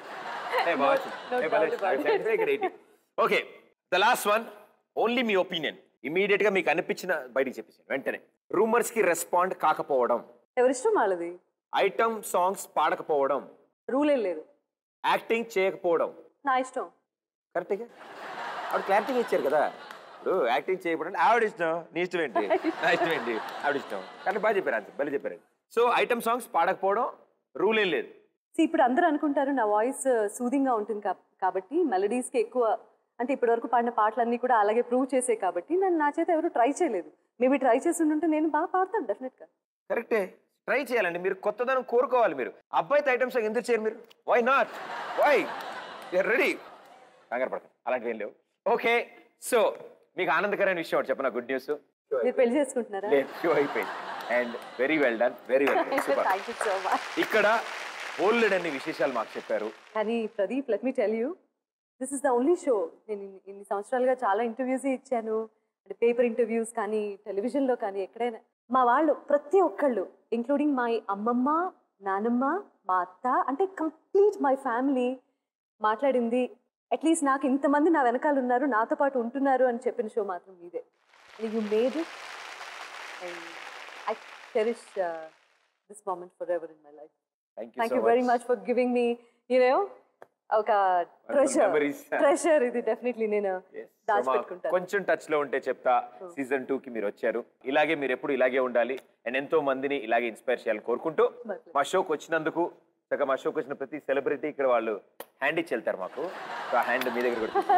okay the last one only మీ ఒపీనియన్ ఇమీడియట్ గా మీకు అనిపించిన బయటికి చెప్పేసి వెంటనే రూమర్స్ కి రెస్పాండ్ కాకపోవడం ఎవరిష్టం వాళ్ళది ఐటమ్ సాంగ్స్ పాడకపోవడం రూల్ ఏం లేదు యాక్టింగ్ చేయకపోవడం నా ఇష్టం కరెక్ట్గా ఆవిడ క్లారిటీగా ఇచ్చారు కదా ఇప్పుడు యాక్టింగ్ చేయకపోవడం ఆవిడ ఇష్టం నీ ఇష్టం ఏంటి నా ఇష్టం ఏంటి ఆవిడ ఇష్టం కానీ బాగా చెప్పారు అంతే బలి చెప్పారు సో ఐటమ్ సాంగ్స్ పాడకపోవడం రూల్ ఏం లేదు See, ఇప్పుడు అందరూ అనుకుంటారు నా వాయిస్ సూదింగ్గా ఉంటుంది కా- కాబట్టి మెలడీస్కి ఎక్కువ అంటే ఇప్పటివరకు పాడిన పాటలన్నీ కూడా అలాగే ప్రూవ్ చేసే కాబట్టి నన్ను నా చేత ఎవరు ట్రై చేయలేదు మేబీ ట్రై చేసి ఉంటే నేను బాగా పాడతాను డెఫినెట్గా కరెక్టే ట్రై చేయాలండి మీరు కొత్తదనం కోరుకోవాలి మీరు అబ్బాయితో ఐటమ్ సాంగ్ ఎందుకు చేయరు మీరు why not why you're ready కంగారు పడతాం అలాంటివి ఏం లేవు ఓకే సో మీకు ఆనందకరమైన విషయం ఒకటి చెప్పనా గుడ్ న్యూస్ మీరు పెళ్లి చేసుకుంటున్నారా లేదు షో అయిపోయింది and very well done very well done super thank you so much ఇక్కడ ఓల్డ్ అన్ని విశేషాలు మాకు చెప్పారు కానీ Pradeep let me tell you this is the only show నేను ఇన్ని- ఇన్ని సంవత్సరాలుగా చాలా ఇంటర్వ్యూస్ ఇచ్చాను అంటే పేపర్ ఇంటర్వ్యూస్ కానీ టెలివిజన్లో కానీ ఎక్కడైనా మా వాళ్ళు ప్రతి ఒక్కళ్ళు ఇంక్లూడింగ్ మై అమ్మమ్మ నానమ్మ మా అత్త అంటే కంప్లీట్ మై ఫ్యామిలీ మాట్లాడింది అట్లీస్ట్ నాకు ఇంతమంది నా వెనకాల ఉన్నారు నాతో పాటు ఉంటున్నారు అని చెప్పిన షో మాత్రం మీదే you made it and I cherish this moment forever in my life thank thank you very much for giving me you know ఒక ట్రెషర్ memories. ట్రెషర్ ఇది డెఫినెట్లీ నేను దాచిపెట్టుకుంటాను కొంచెం టచ్ లో ఉంటే చెప్తా సీజన్ టూ కి మీరు వచ్చారు ఇలాగే మీరు ఎప్పుడు ఇలాగే ఉండాలి అండ్ ఎంతో మందిని ఇలాగే ఇన్స్పైర్ చేయాలని కోరుకుంటూ మా షోకి వచ్చినందుకు చక్కగా మా షోకి వచ్చిన ప్రతి సెలబ్రిటీ ఇక్కడ వాళ్ళు హ్యాండ్ ఇచ్చి వెళ్తారు మాకు సో ఆ హ్యాండ్ మీ దగ్గర కూడా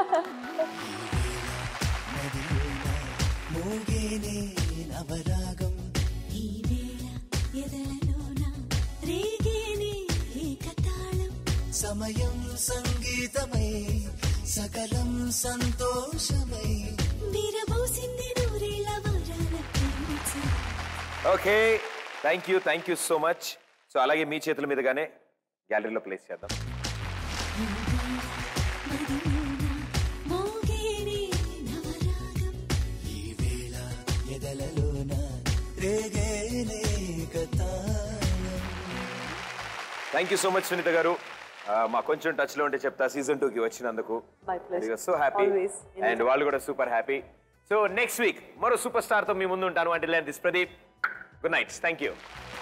మోగేనే నవరాగం ఈ వేళ ఎదలలోన రేగేనే ఏకతాళం సమయం సంగీతమై సకలం సంతోషమై విరబోసింది నూరేళ్ళ వరాల ప్రేమించు okay thank you thank you so much so అలాగే మీ చేతుల మీదుగానే గ్యాలరీలో ప్లేస్ చేద్దాం మోగేనే నవరాగం ఈ వేళ ఎదలలోన రేగేనే ఏకతాళం thank you so much Sunitha garu ఆ, మా కొంచెం టచ్ లో ఉంటే చెప్తా సీజన్ టూ కి వచ్చినందుకు My pleasure. So happy Always. And వాళ్ళు కూడా super happy so next week మరో సూపర్ స్టార్ తో మీ ముందు ఉంటాను అంటే this Pradeep good night thank you